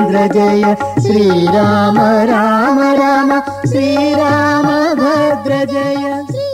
രാമചന്ദ്ര ജയ ശ്രീരാമ രാമ രാമ ശ്രീരാമഭദ്ര ജയ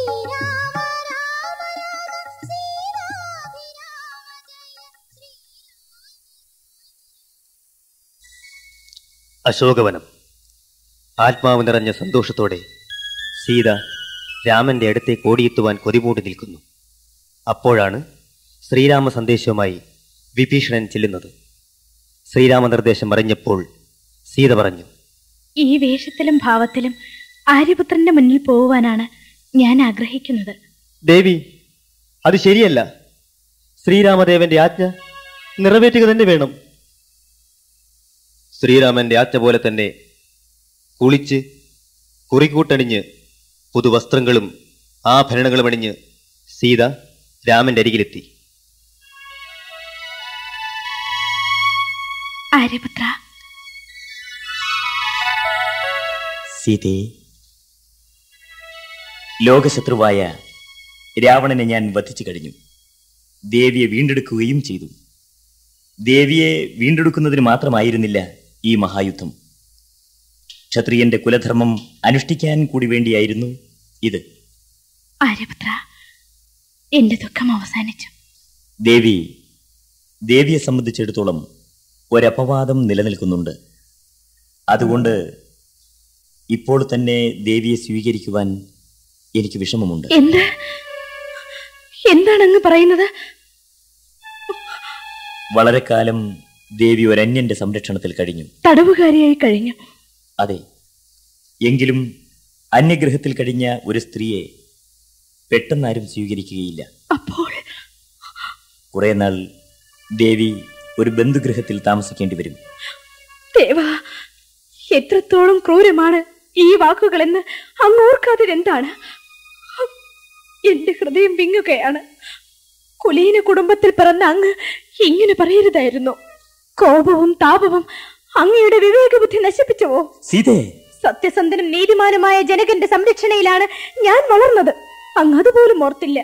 അശോകവനം ആത്മാവ് നിറഞ്ഞ സന്തോഷത്തോടെ സീത രാമന്റെ അടുത്തേക്ക് ഓടിയെത്തുവാൻ കൊതിമൂടി നിൽക്കുന്നു അപ്പോഴാണ് ശ്രീരാമ സന്ദേശവുമായി വിഭീഷണൻ ചെല്ലുന്നത് ശ്രീരാമ നിർദ്ദേശം അറിഞ്ഞപ്പോൾ സീത പറഞ്ഞു ഈ വേഷത്തിലും ഭാവത്തിലും ആര്യപുത്രന്റെ മുന്നിൽ പോകുവാനാണ് ഞാൻ ആഗ്രഹിക്കുന്നത് ദേവി അത് ശരിയല്ല ശ്രീരാമദേവന്റെ ആജ്ഞ നിറവേറ്റുക തന്നെ വേണം ശ്രീരാമന്റെ ആജ്ഞ പോലെ തന്നെ കുളിച്ച് കുറിക്കൂട്ടണിഞ്ഞ് പുതുവസ്ത്രങ്ങളും ആഭരണങ്ങളും അണിഞ്ഞ് സീത രാമന്റെ അരികിലെത്തി ആര്യപുത്ര സീതേ ലോകശത്രുവായ രാവണനെ ഞാൻ വധിച്ചു കഴിഞ്ഞു ദേവിയെ വീണ്ടെടുക്കുകയും ചെയ്തു ദേവിയെ വീണ്ടെടുക്കുന്നതിന് മാത്രമായിരുന്നില്ല ഈ മഹായുദ്ധം ക്ഷത്രിയന്റെ കുലധർമ്മം അനുഷ്ഠിക്കാൻ കൂടി വേണ്ടിയായിരുന്നു ഇത് ആര്യപുത്ര എന്റെ ദുഃഖം അവസാനിച്ചു ദേവി ദേവിയെ സംബന്ധിച്ചിടത്തോളം ഒരപവാദം നിലനിൽക്കുന്നുണ്ട് അതുകൊണ്ട് ഇപ്പോൾ തന്നെ ദേവിയെ സ്വീകരിക്കുവാൻ എനിക്ക് വിഷമമുണ്ട് എന്ത് എന്താണ് അങ്ങ് പറയുന്നത് വളരെ കാലം ദേവി ഒരന്യന്റെ സംരക്ഷണത്തിൽ കഴിഞ്ഞു തടവുകാരിയായി കഴിഞ്ഞു അതെ എങ്കിലും അന്യഗ്രഹത്തിൽ കഴിഞ്ഞ ഒരു സ്ത്രീയെ പെട്ടെന്നാരും സ്വീകരിക്കുകയില്ല അപ്പോൾ കുറെ നാൾ ദേവി ഒരു ബന്ധുഗൃഹത്തിൽ താമസിക്കേണ്ടി വരും ദേവ എത്രത്തോളം ക്രൂരമാണ് ഈ വാക്കുകളെന്ന് അങ്ങ് ഓർക്കാതിരെന്താണ് എന്റെ ഹൃദയം വിങ്ങുകയാണ് കുലീന കുടുംബത്തിൽ പിറന്ന അങ്ങ് ഇങ്ങനെ പറയരുതായിരുന്നു കോപവും താപവും അങ്ങയുടെ വിവേകബുദ്ധി നശിപ്പിച്ചുവോ സീതേ സത്യസന്ധനും നീതിമാനുമായ ജനകന്റെ സംരക്ഷണയിലാണ് ഞാൻ വളർന്നത് അങ്ങ് അതുപോലും ഓർത്തില്ല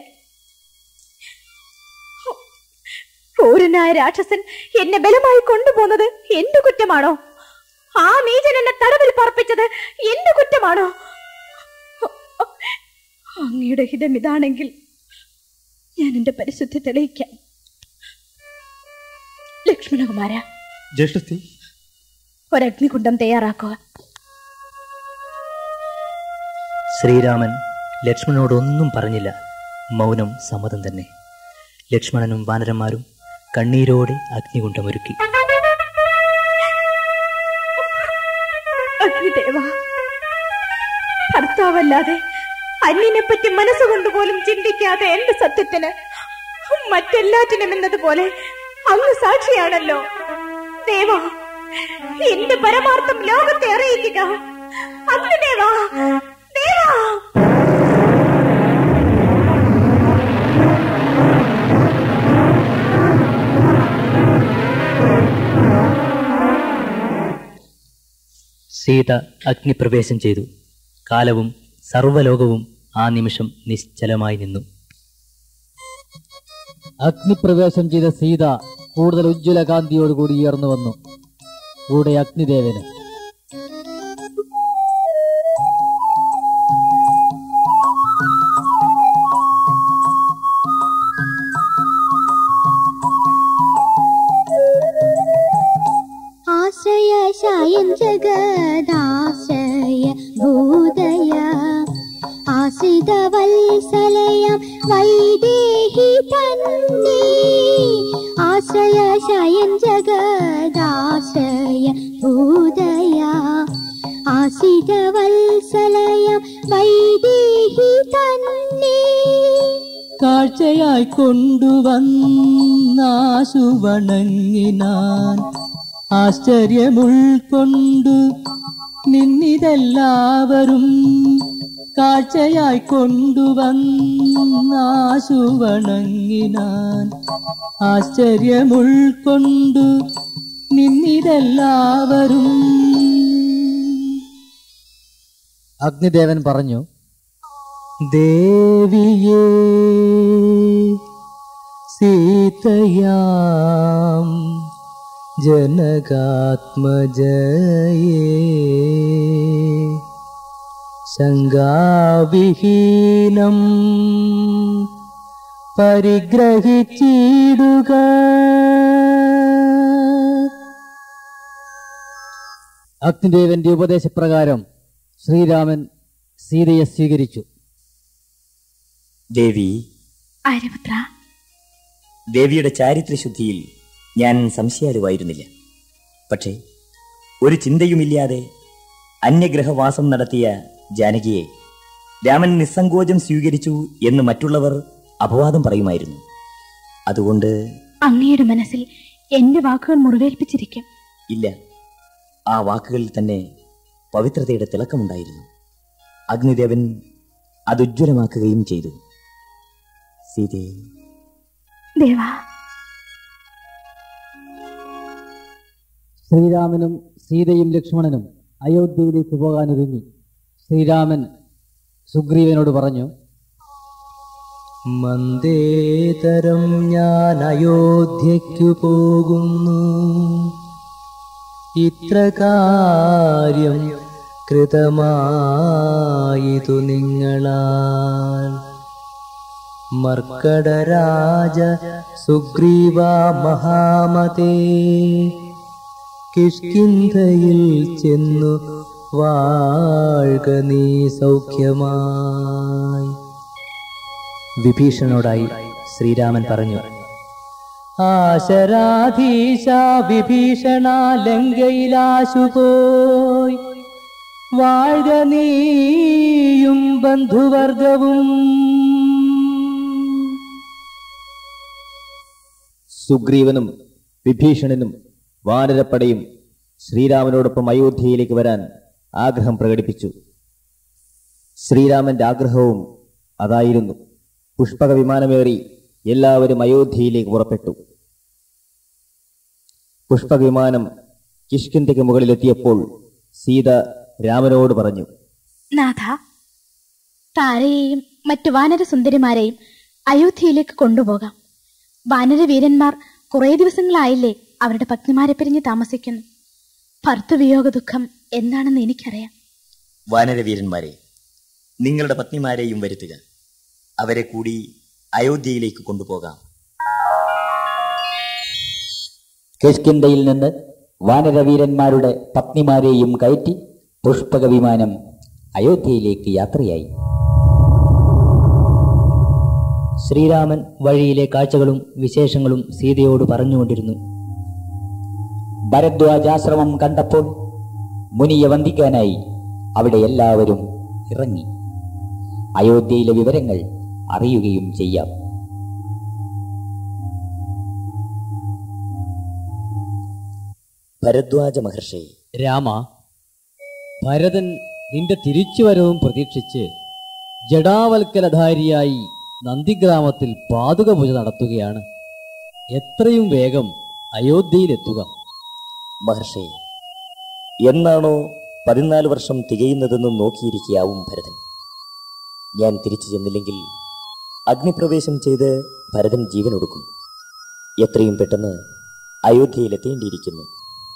ക്രൂരനായ രാക്ഷസൻ എന്നെ ബലമായി കൊണ്ടുപോകുന്നത് എന്റെ കുറ്റമാണോ ആ നീചൻ എന്നെ തടവിൽ പാർപ്പിച്ചത് എന്റെ കുറ്റമാണോ അങ്ങയുടെ ഹിതം ഇതാണെങ്കിൽ ഞാൻ എന്റെ പരിശുദ്ധി തെളിയിക്കാം ലക്ഷ്മണകുമാര ജ്യേഷ്ഠത്തി ഒരഗ്നികുണ്ഡം തയ്യാറാക്കുക ശ്രീരാമൻ ലക്ഷ്മണനോടൊന്നും പറഞ്ഞില്ല മൗനം സമ്മതം തന്നെ ലക്ഷ്മണനും വാനരന്മാരും കണ്ണീരോടെ അഗ്നികുണ്ഡമൊരുക്കി അഗ്നിദേവ ഭർത്താവല്ലാതെ അന്യനെ പറ്റി മനസ്സുകൊണ്ട് പോലും ചിന്തിക്കാതെ എന്റെ സത്യത്തിന് മറ്റെല്ലാറ്റിനും എന്നതുപോലെ അങ്ങ് സാക്ഷിയാണല്ലോ ദേവ എന്റെ പരമാർത്ഥം ലോകത്തെ അറിയിക്കുക അഗ്നിദേവ ദേവാ സീത അഗ്നിപ്രവേശം ചെയ്തു കാലവും സർവ്വലോകവും ആ നിമിഷം നിശ്ചലമായി നിന്നു അഗ്നിപ്രവേശം ചെയ്ത സീത കൂടുതൽ ഉജ്ജ്വല കാന്തിയോടുകൂടി ഉയർന്നു വന്നു കൂടെ അഗ്നിദേവന് ആശ്രയശായം ജഗദാശ്രയ ഭൂതയ ആശ്രിതവത്സലയം വൈദേഹി തന്നെ ആശ്രയശായം ജഗദാശ്രയ ഭൂതയ ആശ്രിതവത്സലയം വൈദേഹി തന്നെ കാഴ്ചയായി കൊണ്ടുവന്നാശു വണങ്ങിനാൻ ആശ്ചര്യമുൾക്കൊണ്ടു നിന്നിതെല്ലാവരും കാഴ്ചയായി കൊണ്ടുവന്നാശു വണങ്ങിനാൻ ആശ്ചര്യമുൾക്കൊണ്ടു നിന്നിതെല്ലാവരും അഗ്നിദേവൻ പറഞ്ഞു ദേവിയേ സീതയാം ജനകാത്മജയേ ശങ്കാവിഹീനം പരിഗ്രഹിച്ചിടുക അഗ്നിദേവന്റെ ഉപദേശപ്രകാരം ശ്രീരാമൻ സീതയെ സ്വീകരിച്ചു ദേവി ആര്യപുത്ര ദേവിയുടെ ചാരിത്രശുദ്ധിയിൽ ഞാൻ സംശയാലുവായിരുന്നില്ല പക്ഷേ ഒരു ചിന്തയുമില്ലാതെ അന്യഗ്രഹവാസം നടത്തിയ ജാനകിയെ രാമൻ നിസ്സങ്കോചം സ്വീകരിച്ചു എന്ന് മറ്റുള്ളവർ അപവാദം പറയുമായിരുന്നു അതുകൊണ്ട് അങ്ങയുടെ മനസ്സിൽ എന്റെ വാക്കുകൾ മുറിവേൽപ്പിച്ചിരിക്കും ഇല്ല ആ വാക്കുകളിൽ തന്നെ പവിത്രതയുടെ തിളക്കമുണ്ടായിരുന്നു അഗ്നിദേവൻ അത് ഉജ്ജ്വലമാക്കുകയും ചെയ്തു സീതേ ദേവാ ശ്രീരാമനും സീതയും ലക്ഷ്മണനും അയോധ്യയിലേക്ക് പോകാനൊരുങ്ങി ശ്രീരാമൻ സുഗ്രീവനോട് പറഞ്ഞു മന്ദേതരം ഞാൻ അയോധ്യയ്ക്കു പോകുന്നു ഇത്ര കാര്യം കൃതമായിതു നിങ്ങളാൽ മർക്കടരാജ സുഗ്രീവ മഹാമതേ കിഷ്കിന്ധയിൽ ചെന്നു വാഴ്ക നീ സൗഖ്യമായി വിഭീഷണനോടായി ശ്രീരാമൻ പറഞ്ഞു ആശരാധീശ വിഭീഷണ ലങ്കയിലാശു പോയി വാഴ്ക നീയും ബന്ധുവർഗവും സുഗ്രീവനും വിഭീഷണനും വാനരപ്പടയും ശ്രീരാമനോടൊപ്പം അയോധ്യയിലേക്ക് വരാൻ ആഗ്രഹം പ്രകടിപ്പിച്ചു ശ്രീരാമന്റെ ആഗ്രഹവും അതായിരുന്നു പുഷ്പക വിമാനമേറി എല്ലാവരും അയോധ്യയിലേക്ക് പുറപ്പെട്ടു പുഷ്പക വിമാനം കിഷ്കിന്ധയ്ക്ക് മുകളിലെത്തിയപ്പോൾ സീത രാമനോട് പറഞ്ഞു നാഥ താരയെയും മറ്റു വാനരസുന്ദരിമാരെയും അയോധ്യയിലേക്ക് കൊണ്ടുപോകാം വാനരവീരന്മാർ കുറേ ദിവസങ്ങളായില്ലേ അവരുടെ പത്നിമാരെ പിരിഞ്ഞ് താമസിക്കുന്നു ഭർത്തൃവിയോഗ ദുഃഖം എന്താണെന്ന് എനിക്കറിയാം വാനരവീരന്മാരെ നിങ്ങളുടെ പത്നിമാരെയും വരുത്തുക അവരെ കൂടി അയോധ്യയിലേക്ക് കൊണ്ടുപോകാം കിഷ്കിന്ധയിൽ നിന്ന് വാനരവീരന്മാരുടെ പത്നിമാരെയും കയറ്റി പുഷ്പക വിമാനം അയോധ്യയിലേക്ക് യാത്രയായി ശ്രീരാമൻ വഴിയിലെ കാഴ്ചകളും വിശേഷങ്ങളും സീതയോട് പറഞ്ഞുകൊണ്ടിരുന്നു ഭരദ്വാജാശ്രമം കണ്ടപ്പോൾ മുനിയെ വന്ദിക്കാനായി അവിടെ എല്ലാവരും ഇറങ്ങി അയോധ്യയിലെ വിവരങ്ങൾ അറിയുകയും ചെയ്യാം ഭരദ്വാജ മഹർഷി രാമ ഭരതൻ നിന്റെ തിരിച്ചുവരവും പ്രതീക്ഷിച്ച് ജഡാവൽക്കലധാരിയായി നന്ദിഗ്രാമത്തിൽ പാതുക പൂജ നടത്തുകയാണ് എത്രയും വേഗം അയോധ്യയിലെത്തുക മഹർഷി എന്നാണോ പതിനാല് വർഷം തികയുന്നതെന്ന് നോക്കിയിരിക്കാവും ഭരതൻ ഞാൻ തിരിച്ചു ചെന്നില്ലെങ്കിൽ അഗ്നിപ്രവേശം ചെയ്ത് ഭരതൻ ജീവനൊടുക്കും എത്രയും പെട്ടെന്ന് അയോധ്യയിലെത്തേണ്ടിയിരിക്കുന്നു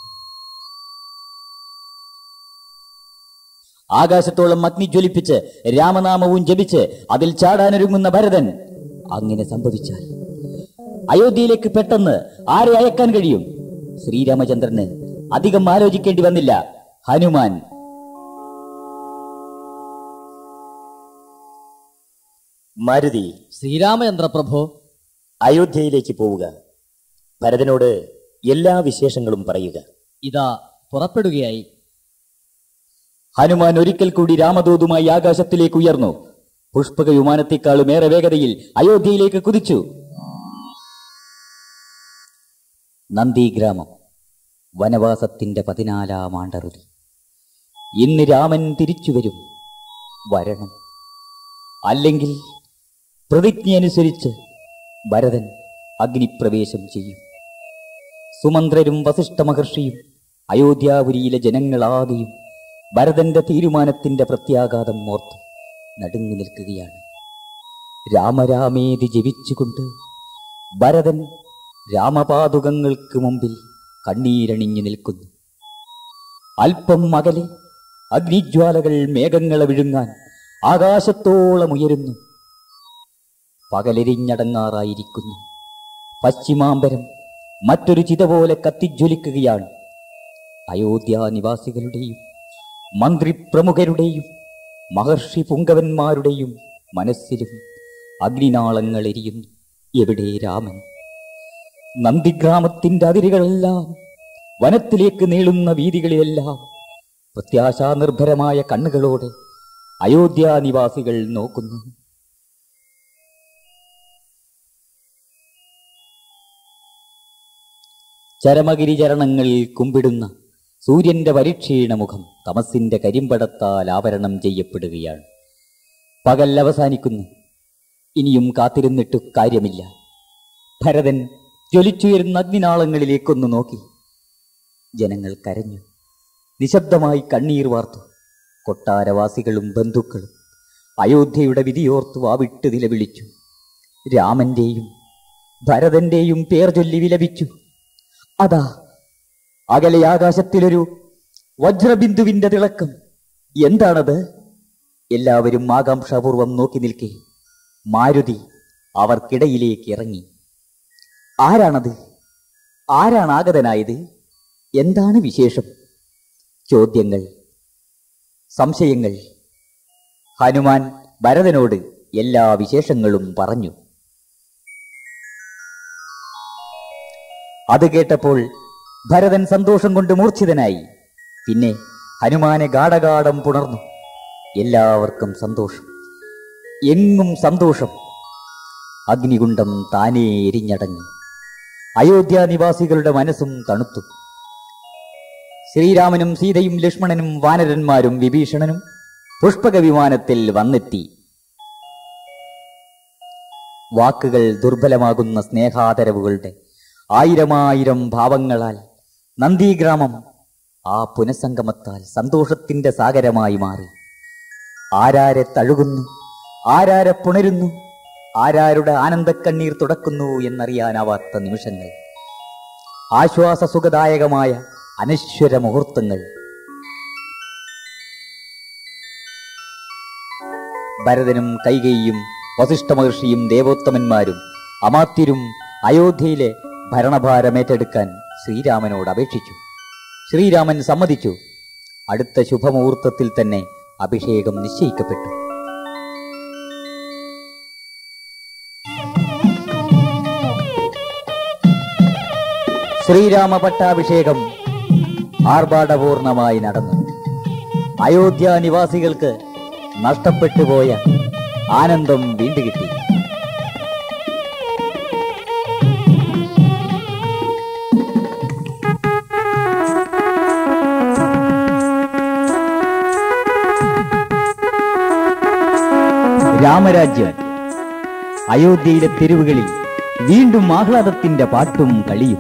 ആകാശത്തോളം അഗ്നി ജ്വലിപ്പിച്ച് രാമനാമവും ജപിച്ച് അതിൽ ചാടാനൊരുങ്ങുന്ന ഭരതൻ അങ്ങനെ സംഭവിച്ചാൽ അയോധ്യയിലേക്ക് പെട്ടെന്ന് ആരെ അയക്കാൻ കഴിയും ശ്രീരാമചന്ദ്രന് അധികം ആലോചിക്കേണ്ടി വന്നില്ല ഹനുമാൻ മാരുതി ശ്രീരാമചന്ദ്രപ്രഭോ അയോധ്യയിലേക്ക് പോവുക ഭരതനോട് എല്ലാ വിശേഷങ്ങളും പറയുക ഇതാ പുറപ്പെടുകയായി ഹനുമാൻ ഒരിക്കൽ കൂടി രാമദൂതുമായി ആകാശത്തിലേക്ക് ഉയർന്നു പുഷ്പക വിമാനത്തെക്കാളും ഏറെ വേഗതയിൽ അയോധ്യയിലേക്ക് കുതിച്ചു നന്ദിഗ്രാമം വനവാസത്തിന്റെ പതിനാലാം ആണ്ടറുതി ഇന്ന് രാമൻ തിരിച്ചു വരും വരണം അല്ലെങ്കിൽ പ്രതിജ്ഞയനുസരിച്ച് ഭരതൻ അഗ്നിപ്രവേശം ചെയ്യും സുമന്ത്രരും വസിഷ്ഠ മഹർഷിയും അയോധ്യാപുരിയിലെ ജനങ്ങളാകെയും ഭരതന്റെ തീരുമാനത്തിന്റെ പ്രത്യാഘാതം ഓർത്ത് നടുങ്ങി നിൽക്കുകയാണ് രാമരാമേതി ജപിച്ചുകൊണ്ട് ഭരതൻ രാമപാതുകങ്ങൾക്ക് മുമ്പിൽ കണ്ണീരണിഞ്ഞു നിൽക്കുന്നു അല്പം അകലെ അഗ്നിജ്വാലകൾ മേഘങ്ങളെ വിഴുങ്ങാൻ ആകാശത്തോളം ഉയരുന്നു പകലെരിഞ്ഞടങ്ങാറായിരിക്കുന്നു പശ്ചിമാംബരം മറ്റൊരു ചിത പോലെ കത്തിജ്വലിക്കുകയാണ് അയോധ്യാനിവാസികളുടെയും മന്ത്രിപ്രമുഖരുടെയും മഹർഷി പുങ്കവന്മാരുടെയും മനസ്സിലും അഗ്നിനാളങ്ങൾ എരിയുന്നു എവിടെ രാമൻ നന്ദിഗ്രാമത്തിന്റെ അതിരുകളെല്ലാം വനത്തിലേക്ക് നീളുന്ന വീതികളിലെല്ലാം പ്രത്യാശാനിർഭരമായ കണ്ണുകളോടെ അയോധ്യാനിവാസികൾ നോക്കുന്നു ചരമഗിരി ചരണങ്ങളിൽ കുമ്പിടുന്ന സൂര്യന്റെ പരിക്ഷീണ മുഖം തമസിന്റെ കരിമ്പടത്താൽ ആവരണം ചെയ്യപ്പെടുകയാണ് പകൽ അവസാനിക്കുന്നു ഇനിയും കാത്തിരുന്നിട്ടു കാര്യമില്ല ഭരതൻ ജ്വലിച്ചുയരുന്ന അഗ്നിനാളങ്ങളിലേക്കൊന്നു നോക്കി ജനങ്ങൾ കരഞ്ഞു നിശബ്ദമായി കണ്ണീർ വാർത്തു കൊട്ടാരവാസികളും ബന്ധുക്കളും അയോധ്യയുടെ വിധിയോർത്തു വാവിട്ട് നിലവിളിച്ചു രാമന്റെയും ഭരതന്റെയും പേർ ചൊല്ലി വിലപിച്ചു അതാ അകലെ ആകാശത്തിലൊരു വജ്രബിന്ദുവിന്റെ തിളക്കം എന്താണത് എല്ലാവരും ആകാംക്ഷാപൂർവം നോക്കി നിൽക്കെ മാരുതി അവർക്കിടയിലേക്ക് ഇറങ്ങി ആരാണത് ആരാണ് ആഗതനായത് എന്താണ് വിശേഷം ചോദ്യങ്ങൾ സംശയങ്ങൾ ഹനുമാൻ ഭരതനോട് എല്ലാ വിശേഷങ്ങളും പറഞ്ഞു അത് കേട്ടപ്പോൾ ഭരതൻ സന്തോഷം കൊണ്ട് മൂർച്ഛിതനായി പിന്നെ ഹനുമാനെ ഗാഠഗാഠം പുണർന്നു എല്ലാവർക്കും സന്തോഷം എങ്ങും സന്തോഷം അഗ്നികുണ്ഡം താനേ എരിഞ്ഞടങ്ങി അയോധ്യ നിവാസികളുടെ മനസ്സും തണുത്തു ശ്രീരാമനും സീതയും ലക്ഷ്മണനും വാനരന്മാരും വിഭീഷണനും പുഷ്പക വിമാനത്തിൽ വന്നെത്തി വാക്കുകൾ ദുർബലമാകുന്ന സ്നേഹാദരവുകളുടെ ആയിരമായിരം ഭാവങ്ങളാൽ നന്ദിഗ്രാമം ആ പുനഃസംഗമത്താൽ സന്തോഷത്തിന്റെ സാഗരമായി മാറി ആരാരെ തഴുകുന്നു ആരാരെ പുണരുന്നു ആരാരുടെ ആനന്ദക്കണ്ണീർ തുടക്കുന്നു എന്നറിയാനാവാത്ത നിമിഷങ്ങൾ ആശ്വാസസുഖദായകമായ അനശ്വര മുഹൂർത്തങ്ങൾ ഭരതനും കൈകേയും വസിഷ്ഠ മഹർഷിയും ദേവോത്തമന്മാരും അമാത്യരും അയോധ്യയിലെ ഭരണഭാരമേറ്റെടുക്കാൻ ശ്രീരാമനോട് അപേക്ഷിച്ചു ശ്രീരാമൻ സമ്മതിച്ചു അടുത്ത ശുഭമുഹൂർത്തത്തിൽ തന്നെ അഭിഷേകം നിശ്ചയിക്കപ്പെട്ടു ശ്രീരാമ പട്ടാഭിഷേകം ആർഭാടപൂർണമായി നടന്നു അയോധ്യ നിവാസികൾക്ക് നഷ്ടപ്പെട്ടുപോയ ആനന്ദം വീണ്ടുകിട്ടി രാമരാജ്യം അയോധ്യയിലെ തെരുവുകളിൽ വീണ്ടും ആഹ്ലാദത്തിന്റെ പാട്ടും കളിയും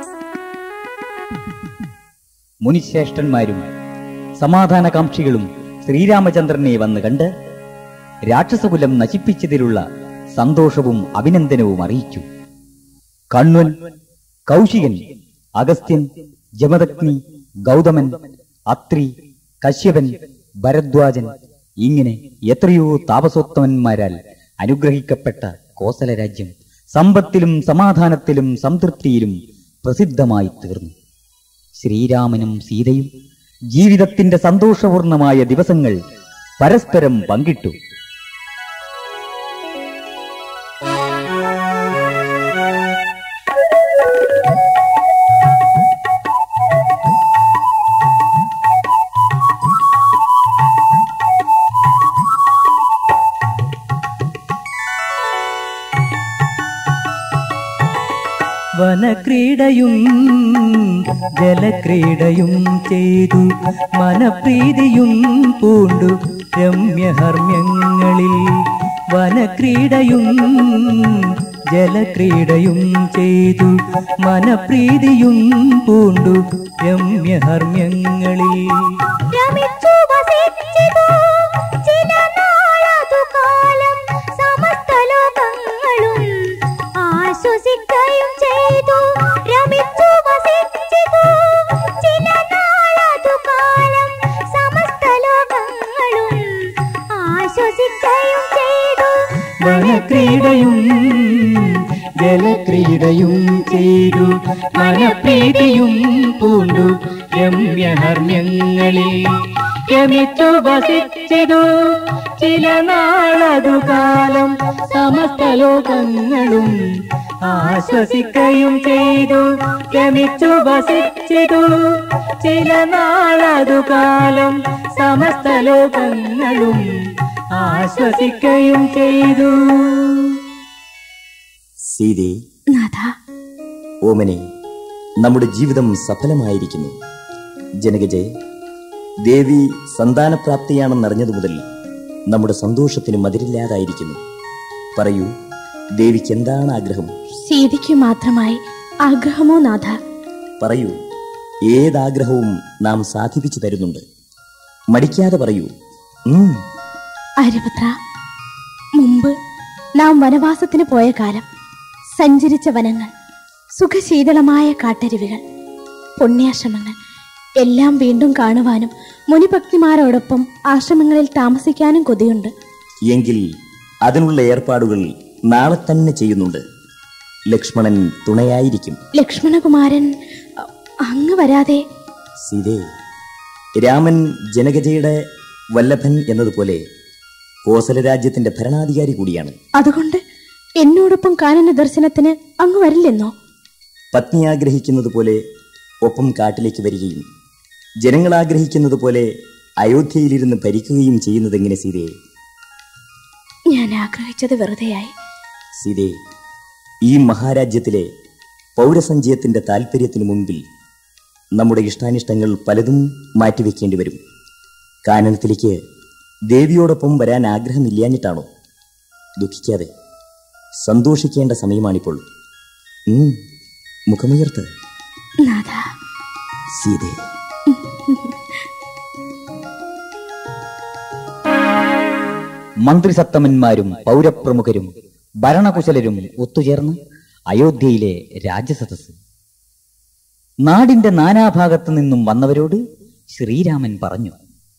മുനിശ്രേഷ്ഠന്മാരും സമാധാനകാംക്ഷികളും ശ്രീരാമചന്ദ്രനെ വന്ന് കണ്ട് രാക്ഷസകുലം നശിപ്പിച്ചതിലുള്ള സന്തോഷവും അഭിനന്ദനവും അറിയിച്ചു കണ്വൻ കൗശികൻ അഗസ്ത്യൻ ജമദഗ്നി ഗൗതമൻ അത്രി കശ്യപൻ ഭരദ്വാജൻ ഇങ്ങനെ എത്രയോ താപസോത്തമന്മാരാൽ അനുഗ്രഹിക്കപ്പെട്ട കോസല രാജ്യം സമ്പത്തിലും സമാധാനത്തിലും സംതൃപ്തിയിലും പ്രസിദ്ധമായി തീർന്നു ശ്രീരാമനും സീതയും ജീവിതത്തിന്റെ സന്തോഷപൂർണമായ ദിവസങ്ങൾ പരസ്പരം പങ്കിട്ടു വനക്രീഡയും ജലക്രീഡയും ചെയ്തു മനപ്രീതിയും പൂണ്ടു രമ്യഹർമ്മ്യങ്ങളിൽ വനക്രീഡയും ജലക്രീഡയും ചെയ്തു മനപ്രീതിയും പൂണ്ടു രമ്യഹർമ്മ്യങ്ങളിൽ രമിച്ചു വസിച്ചിതു ചിരനാളതു കാലം സമസ്ത ലോകങ്ങളും ആശ്വസിക്കുകയും ചെയ്തു രമിച്ചു വസിച്ചിതു ആശ്വസിക്കുകയും ചെയ്തു വനക്രീഡയും ജലക്രീഡയും ചെയ്തു മനപ്രീതിയും പൂണ്ടു രമ്യഹർമ്മ്യങ്ങളിൽ രമിച്ചു വസിച്ചിതു ചില നാളതു കാലം സമസ്ത ലോകങ്ങളും ആശ്വസിക്കുകയും ചെയ്തു രമിച്ചു വസിച്ചിതു ചില നാളതു കാലം സമസ്ത ലോകങ്ങളും ആശ്വസിക്കുകയും ചെയ്തു സീതേ നാഥ ഓമനെ നമ്മുടെ ജീവിതം സഫലമായിരിക്കുന്നു ജനകജയ ദേവി സന്താനപ്രാപ്തിയാണെന്നറിഞ്ഞതു മുതൽ നമ്മുടെ സന്തോഷത്തിന് മതിരില്ലാതായിരിക്കുന്നു പറയൂ ദേവിക്ക് എന്താണ് ആഗ്രഹം സീതയ്ക്ക് മാത്രമായി ആഗ്രഹമോ നാഥ പറയൂ ഏതാഗ്രഹവും നാം സാധിപ്പിച്ചു തരുന്നുണ്ട് മടിക്കാതെ പറയൂ ഉം, അരിപുത്ര മുമ്പ് നാം വനവാസത്തിന് പോയ കാലം സഞ്ചരിച്ച വനങ്ങൾ സുഖശീതളമായ കാട്ടരുവികൾ പുണ്യാശ്രമങ്ങൾ എല്ലാം വീണ്ടും കാണുവാനും മുനിഭക്തിമാരോടൊപ്പം ആശ്രമങ്ങളിൽ താമസിക്കാനും കൊതിയുണ്ട് എങ്കിൽ അതിനുള്ള ഏർപ്പാടുകൾ നാളെ തന്നെ ചെയ്യുന്നുണ്ട് ലക്ഷ്മണൻ തുണയായിരിക്കും ലക്ഷ്മണകുമാരൻ അ, അങ്ങ് വരാതെ സീതേ രാമൻ ജനകജയുടെ വല്ലഭൻ എന്നതുപോലെ കോസല രാജ്യത്തിന്റെ ഭരണാധികാരി കൂടിയാണ് അതുകൊണ്ട് എന്നോടൊപ്പം കാനന ദർശനത്തിന് അങ്ങ് വരില്ലെന്നോ പത്നി ആഗ്രഹിക്കുന്നത് പോലെ ഒപ്പം കാട്ടിലേക്ക് വരികയും ജനങ്ങൾ ആഗ്രഹിക്കുന്നത് പോലെ അയോധ്യയിലിരുന്ന് ഭരിക്കുകയും ചെയ്യുന്നതെങ്ങനെ സീതേ ഞാൻ ആഗ്രഹിച്ചത് വെറുതെയായി സീതേ ഈ മഹാരാജ്യത്തിലെ പൗരസഞ്ചയത്തിന്റെ താല്പര്യത്തിനു മുൻപിൽ നമ്മുടെ ഇഷ്ടാനിഷ്ടങ്ങൾ പലതും മാറ്റിവെക്കേണ്ടി വരും കാനനത്തിലേക്ക് ദേവിയോടൊപ്പം വരാൻ ആഗ്രഹമില്ലാഞ്ഞിട്ടാണോ ദുഃഖിക്കാതെ സന്തോഷിക്കേണ്ട സമയമാണിപ്പോൾ ഉം, മുഖമുയർത്ത് നാഥ സീതേ മന്ത്രിസത്തമന്മാരും പൗരപ്രമുഖരും ഭരണകുശലരും ഒത്തുചേർന്ന് അയോധ്യയിലെ രാജ്യസദസ് നാടിന്റെ നാനാഭാഗത്തു നിന്നും വന്നവരോട് ശ്രീരാമൻ പറഞ്ഞു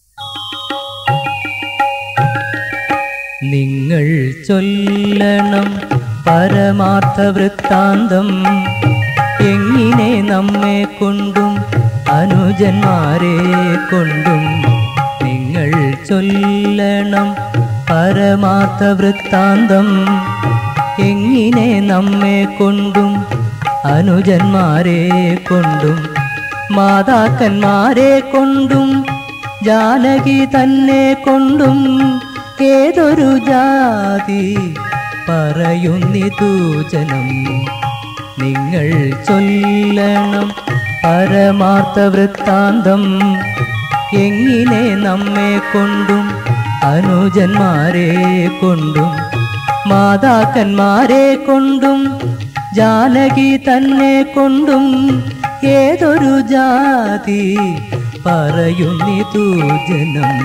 നിങ്ങൾ ചൊല്ലണം പരമാർത്ഥ വൃത്താന്തം എങ്ങനെ നമ്മെ കൊണ്ടും അനുജന്മാരെ കൊണ്ടും നിങ്ങൾ ചൊല്ലണം പരമാർത്ഥ വൃത്താന്തം എങ്ങനെ നമ്മെ കൊണ്ടും അനുജന്മാരെ കൊണ്ടും മാതാക്കന്മാരെ കൊണ്ടും ജാനകി തന്നെ കൊണ്ടും ഏതൊരു ജാതി പറയുന്നിതു ജനം നിങ്ങൾ ചൊല്ലണം പരമാർത്ഥ വൃത്താന്തം എങ്ങനെ നമ്മെ കൊണ്ടും അനുജന്മാരെ കൊണ്ടും മാതാക്കന്മാരെ കൊണ്ടും ജാനകി തന്നെ കൊണ്ടും ഏതൊരു ജാതി പറയുന്നിതു ജനം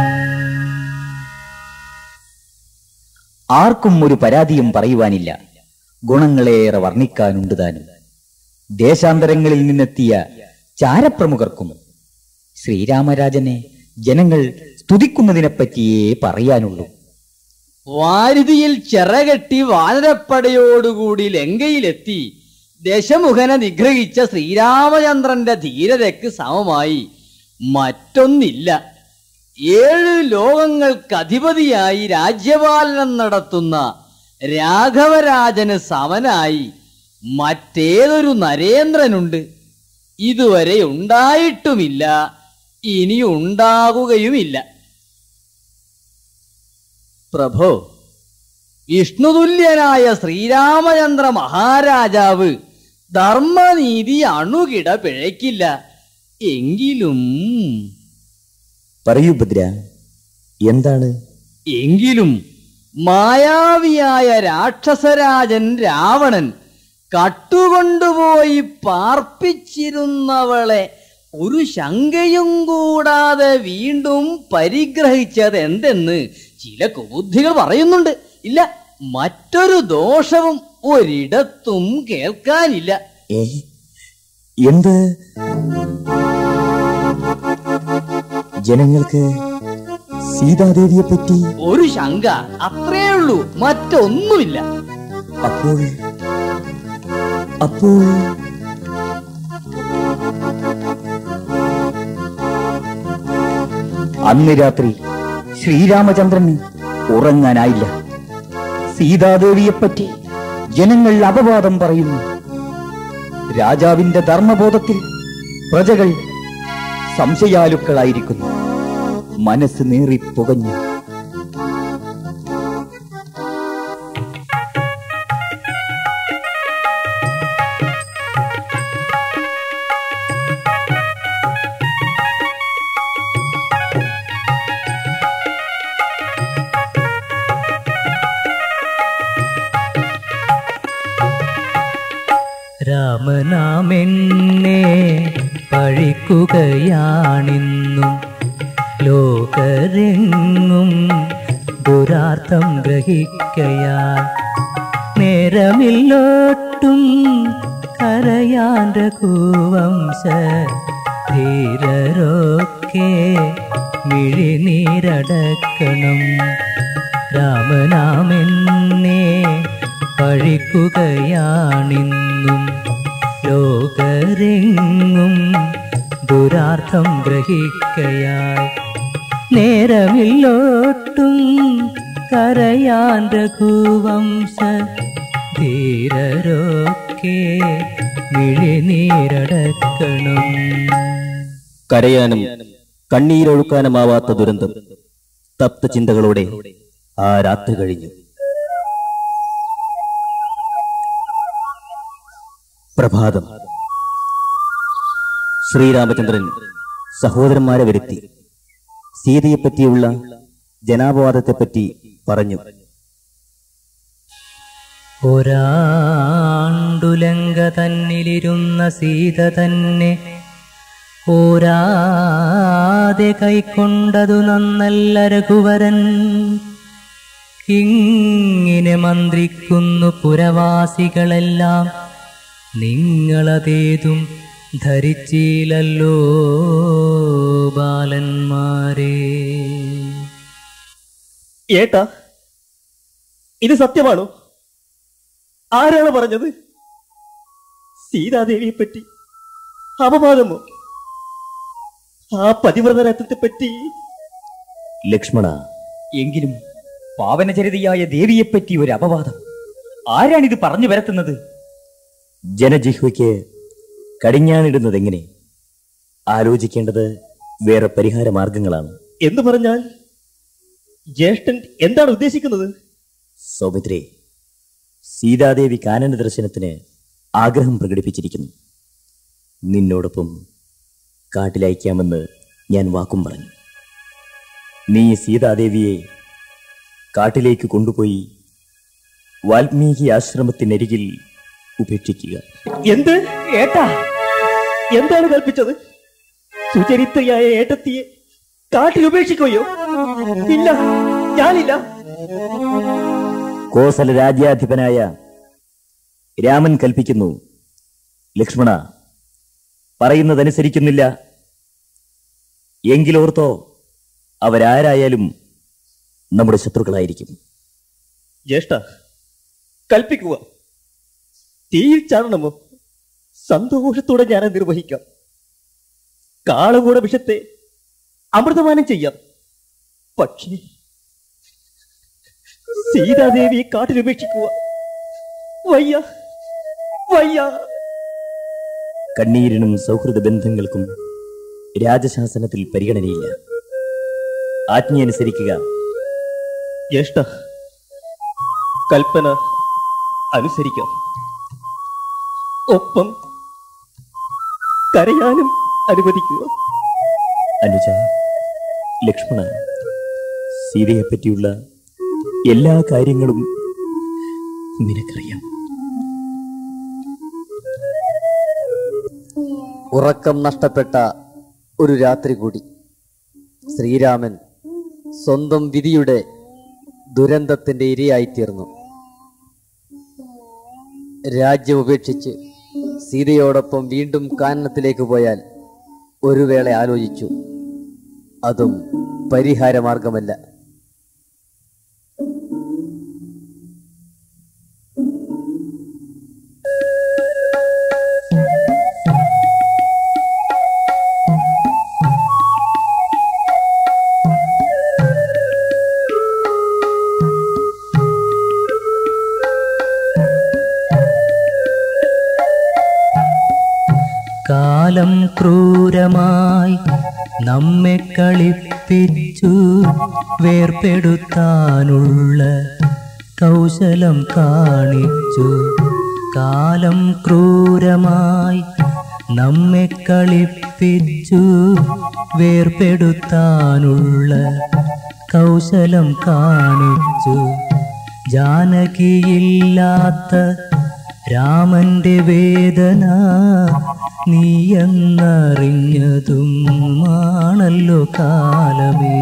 ആർക്കും ഒരു പരാതിയും പറയുവാനില്ല ഗുണങ്ങളേറെ വർണ്ണിക്കാനുണ്ട് താനും ദേശാന്തരങ്ങളിൽ നിന്നെത്തിയ ചാരപ്രമുഖർക്കും ശ്രീരാമരാജനെ ജനങ്ങൾ സ്തുതിക്കുന്നതിനെപ്പറ്റിയേ പറയാനുള്ളൂ വാരുതിയിൽ ചിറകെട്ടി വാനരപ്പടയോടുകൂടി ലങ്കയിലെത്തി ദശമുഖനെ നിഗ്രഹിച്ച ശ്രീരാമചന്ദ്രന്റെ ധീരതയ്ക്ക് സമമായി മറ്റൊന്നില്ല ഏഴ് ലോകങ്ങൾക്ക് അധിപതിയായി രാജ്യപാലനം നടത്തുന്ന രാഘവരാജന് സമനായി മറ്റേതൊരു നരേന്ദ്രനുണ്ട് ഇതുവരെ ഉണ്ടായിട്ടുമില്ല ഇനി ഉണ്ടാകുകയുമില്ല പ്രഭോ വിഷ്ണുതുല്യനായ ശ്രീരാമചന്ദ്ര മഹാരാജാവ് ധർമ്മനീതി അണുകിട പിഴയ്ക്കില്ല എങ്കിലും പറയൂ ഭദ്ര എന്താണ് എങ്കിലും മായാവിയായ രാക്ഷസരാജൻ രാവണൻ കട്ടുകൊണ്ടുപോയി പാർപ്പിച്ചിരുന്നവളെ ഒരു ശങ്കയും കൂടാതെ വീണ്ടും പരിഗ്രഹിച്ചത് എന്തെന്ന് ചില കുബുദ്ധികൾ പറയുന്നുണ്ട് ഇല്ല മറ്റൊരു ദോഷവും ഒരിടത്തും കേൾക്കാനില്ല ഏ എന്ത് ജനങ്ങൾക്ക് സീതാദേവിയെ പറ്റി ഒരു ശങ്ക അത്രേ ഉള്ളൂ മറ്റൊന്നുമില്ല അപ്പോൾ അപ്പോൾ അന്ന് രാത്രി ശ്രീരാമചന്ദ്രന് ഉറങ്ങാനായില്ല സീതാദേവിയെപ്പറ്റി ജനങ്ങൾ അപവാദം പറയുന്നു രാജാവിന്റെ ധർമ്മബോധത്തിൽ പ്രജകൾ സംശയാലുക്കളായിരിക്കുന്നു മനസ്സ് നേറി പുകഞ്ഞു രാമനാമെന്നെ പഴിക്കുകയാണിന്നും ലോകരെങ്ങും ദുരാർത്ഥം ഗ്രഹിക്കയാൽ നേരമില്ലോട്ടും കരയാൻ രഘുവംശ ധീരരൊക്കെ മിഴിനീരടക്കണം രാമനാമെന്നെ പഴിക്കുകയാണിന്നും ലോകരെങ്ങും ദുരാർത്ഥം ഗ്രഹിക്കയായി നേരമില്ലോട്ടും കരയാൻ രഘുവംശ ധീരരൊക്കെ മിഴിനീരടക്കണം കരയാനും കണ്ണീരൊഴുക്കാനുമാവാത്ത ദുരന്തം തപ്ത ചിന്തകളോടെ ആ രാത്രി കഴിഞ്ഞു പ്രഭാതം ശ്രീരാമചന്ദ്രൻ സഹോദരന്മാരെ വരുത്തി സീതയെപ്പറ്റിയുള്ള ജനാപവാദത്തെപ്പറ്റി പറഞ്ഞു ഒരാണ്ടുലങ്ക തന്നിലിരുന്ന സീത തന്നെ ഓരാതെ കൈക്കൊണ്ടതു നന്നല്ല രഘുവരൻ ഇങ്ങനെ മന്ത്രിക്കുന്നു പുരവാസികളെല്ലാം നിങ്ങളതേതും ധരിച്ചില്ലല്ലോ ബാലന്മാരെ ഏട്ടാ ഇത് സത്യമാണോ ആരാണ് പറഞ്ഞത് സീതാദേവിയെ പറ്റി അപവാദമോ ആ പതിവ്രതരത്വത്തെ പറ്റി ലക്ഷ്മണ എങ്കിലും പാവനചരിതയായ ദേവിയെപ്പറ്റി ഒരു അപവാദം ആരാണിത് പറഞ്ഞു വരത്തുന്നത് ജനജിഹ്വയ്ക്ക് കടിഞ്ഞാണിടുന്നത് എങ്ങനെ ആലോചിക്കേണ്ടത് വേറെ പരിഹാര മാർഗങ്ങളാണ് എന്ന് പറഞ്ഞാൽ ജ്യേഷ്ഠൻ എന്താണ് ഉദ്ദേശിക്കുന്നത് സൗമിത്രേ സീതാദേവി കാനന ദർശനത്തിന് ആഗ്രഹം പ്രകടിപ്പിച്ചിരിക്കുന്നു നിന്നോടൊപ്പം കാട്ടിലയക്കാമെന്ന് ഞാൻ വാക്കും പറഞ്ഞു നീ സീതാദേവിയെ കാട്ടിലേക്ക് കൊണ്ടുപോയി വാൽമീകി ആശ്രമത്തിനരികിൽ ഉപേക്ഷിക്കുക എന്ത് ഏട്ടാ എന്താണ് കൽപ്പിച്ചത് സുചരിത്രയായ ഏട്ടത്തിയെ കാട്ടിൽ ഉപേക്ഷിക്കുകയോ ഇല്ല ഞാനില്ല കോസല രാജ്യാധിപനായ രാമൻ കൽപ്പിക്കുന്നു ലക്ഷ്മണ പറയുന്നതനുസരിക്കുന്നില്ല എങ്കിലോർത്തോ അവരാരായാലും നമ്മുടെ ശത്രുക്കളായിരിക്കും ജ്യേഷ്ഠ കൽപ്പിക്കുക തീയിൽ ചാടണമോ സന്തോഷത്തോടെ ഞാൻ അത് നിർവഹിക്കാം കാളകൂട വിഷത്തെ അമൃതപാനം ചെയ്യാം പക്ഷേ സീതാദേവിയെ കാട്ടിലുപേക്ഷിക്കുക വയ്യ വയ്യ കണ്ണീരിനും സൗഹൃദ ബന്ധങ്ങൾക്കും രാജശാസനത്തിൽ പരിഗണനയില്ല ആജ്ഞയനുസരിക്കുക ജ്യേഷ്ഠ കൽപ്പന അനുസരിക്കാം ഒപ്പം കരയാനും അനുവദിക്കുക അനുജ ലക്ഷ്മണ സീതയെപ്പറ്റിയുള്ള എല്ലാ കാര്യങ്ങളും നിനക്കറിയാം ഉറക്കം നഷ്ടപ്പെട്ട ഒരു രാത്രി കൂടി ശ്രീരാമൻ സ്വന്തം വിധിയുടെ ദുരന്തത്തിന്റെ ഇരയായിത്തീർന്നു രാജ്യം ഉപേക്ഷിച്ച് സീതയോടൊപ്പം വീണ്ടും കാനനത്തിലേക്ക് പോയാൽ ഒരു വേള ആലോചിച്ചു അതും പരിഹാരമാർഗമല്ല കാലം ക്രൂരമായി നമ്മെ കളിപ്പിച്ചു വേർപെടുത്താനുള്ള കൗശലം കാണിച്ചു കാലം ക്രൂരമായി നമ്മെ കളിപ്പിച്ചു വേർപെടുത്താനുള്ള കൗശലം കാണിച്ചു ജാനകിയില്ലാത്ത രാമന്റെ വേദന നീയെന്നറിഞ്ഞതുമാണല്ലോ കാലമേ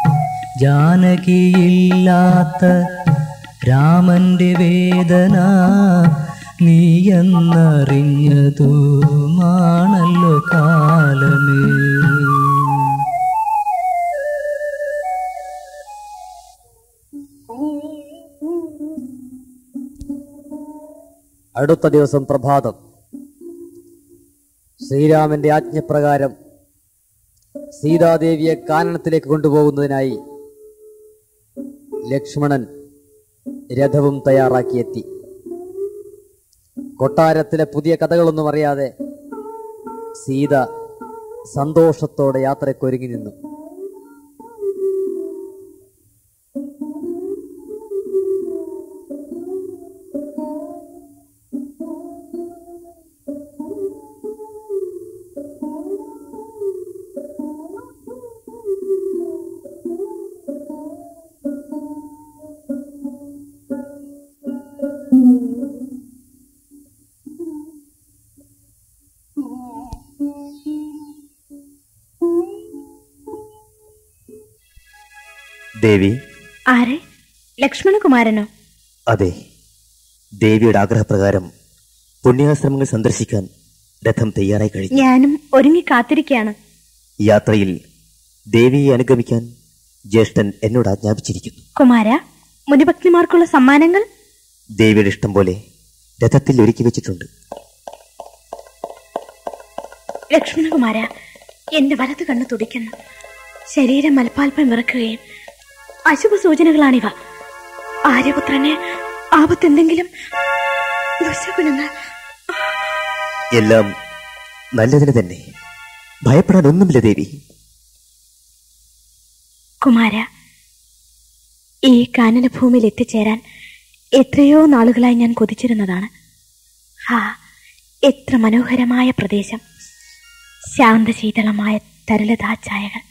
ജാനകിയില്ലാത്ത രാമന്റെ വേദന നീയെന്നറിഞ്ഞതുമാണല്ലോ കാലമേ അടുത്ത ദിവസം പ്രഭാതം ശ്രീരാമന്റെ ആജ്ഞപ്രകാരം സീതാദേവിയെ കാനനത്തിലേക്ക് കൊണ്ടുപോകുന്നതിനായി ലക്ഷ്മണൻ രഥവും തയ്യാറാക്കിയെത്തി കൊട്ടാരത്തിലെ പുതിയ കഥകളൊന്നും അറിയാതെ സീത സന്തോഷത്തോടെ യാത്രയ്ക്കൊരുങ്ങി നിന്നു ദേവി ആരെ ലക്ഷ്മണകുമാരനോ അതെ ദേവിയുടെ ആഗ്രഹപ്രകാരം പുണ്യാശ്രമങ്ങൾ സന്ദർശിക്കാൻ രഥം തയ്യാറായി കഴിഞ്ഞു ഞാനും ഒരുങ്ങി കാത്തിരിക്കുകയാണ് യാത്രയിൽ ദേവിയെ അനുഗമിക്കാൻ ജ്യേഷ്ഠൻ എന്നോട് ആജ്ഞാപിച്ചിരിക്കുന്നു കുമാര മുനിഭക്തിമാർക്കുള്ള സമ്മാനങ്ങൾ ദേവിയുടെ ഇഷ്ടം പോലെ രഥത്തിൽ ഒരുക്കി വെച്ചിട്ടുണ്ട് ലക്ഷ്മണകുമാര എന്റെ വലത് കണ്ണ് തുടിക്കുന്നു ശരീരം മൽപ്പാൽപ്പം വിറക്കുകയും അശുഭ സൂചനകളാണിവ ആര്യപുത്രന് ആപത്തെന്തെങ്കിലും ദുശകുലങ്ങൾ എല്ലാം നല്ലതിന് തന്നെ ഭയപ്പെടാൻ ഒന്നുമില്ല ദേവി കുമാര ഈ കാനനഭൂമിയിൽ എത്തിച്ചേരാൻ എത്രയോ നാളുകളായി ഞാൻ കൊതിച്ചിരുന്നതാണ് ഹാ എത്ര മനോഹരമായ പ്രദേശം ശാന്തശീതളമായ തരലതാഛായകൾ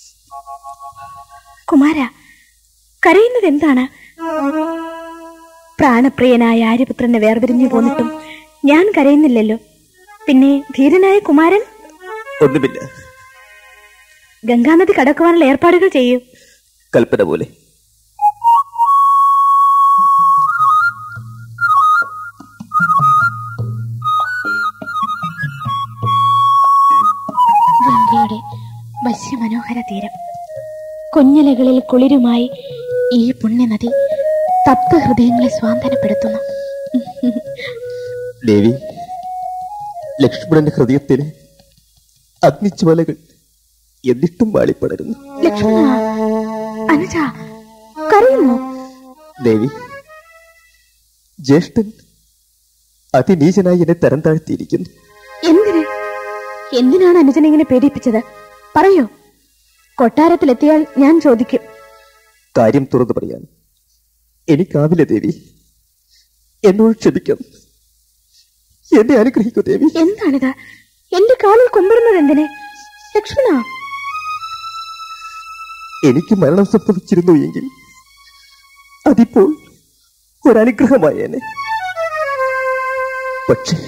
കുമാര കരയുന്നത് എന്താണ് പ്രാണപ്രിയനായ ആര്യപുത്രനെ വേർതിരിഞ്ഞു പോന്നിട്ടും ഞാൻ കരയുന്നില്ലല്ലോ പിന്നെ ധീരനായ കുമാരൻ ഒന്നുമില്ല ഗംഗാനദി കടക്കുവാനുള്ള ഏർപ്പാടുകൾ ചെയ്യൂ കൽപ്പന പോലെ ഗംഗയുടെ വശ്യമനോഹര തീരം കുഞ്ഞലകളിൽ കുളിരുമായി ഈ പുണ്യനദി തപ്ത ഹൃദയങ്ങളെ സ്വാന്തനപ്പെടുത്തുന്നു ദേവി ലക്ഷ്മണന്റെ ഹൃദയത്തിന് അഗ്നിജ്വാലകൾ എന്നിട്ടും വാളിപ്പടരുന്നു ലക്ഷ്മണ അനുജ കരയുന്നു ദേവി ജ്യേഷ്ഠൻ അതിനീചനായി എന്നെ തരം താഴ്ത്തിയിരിക്കുന്നു എന്തിന് എന്തിനാണ് അനുജനെ ഇങ്ങനെ പേടിപ്പിച്ചത് പറയൂ കൊട്ടാരത്തിലെത്തിയാൽ ഞാൻ ചോദിക്കും കാര്യം തുറന്നു പറയാൻ എനിക്കാവില്ല ദേവി എന്നോട് ക്ഷമിക്കണം എന്നെ അനുഗ്രഹിക്കൂ ദേവി എന്താണിത് എന്റെ കാലിൽ കൊമ്പിടുന്നത് എന്തിന് ലക്ഷ്മണ എനിക്ക് മരണം സംഭവിച്ചിരുന്നു എങ്കിൽ അതിപ്പോൾ ഒരനുഗ്രഹമായേനെ പക്ഷേ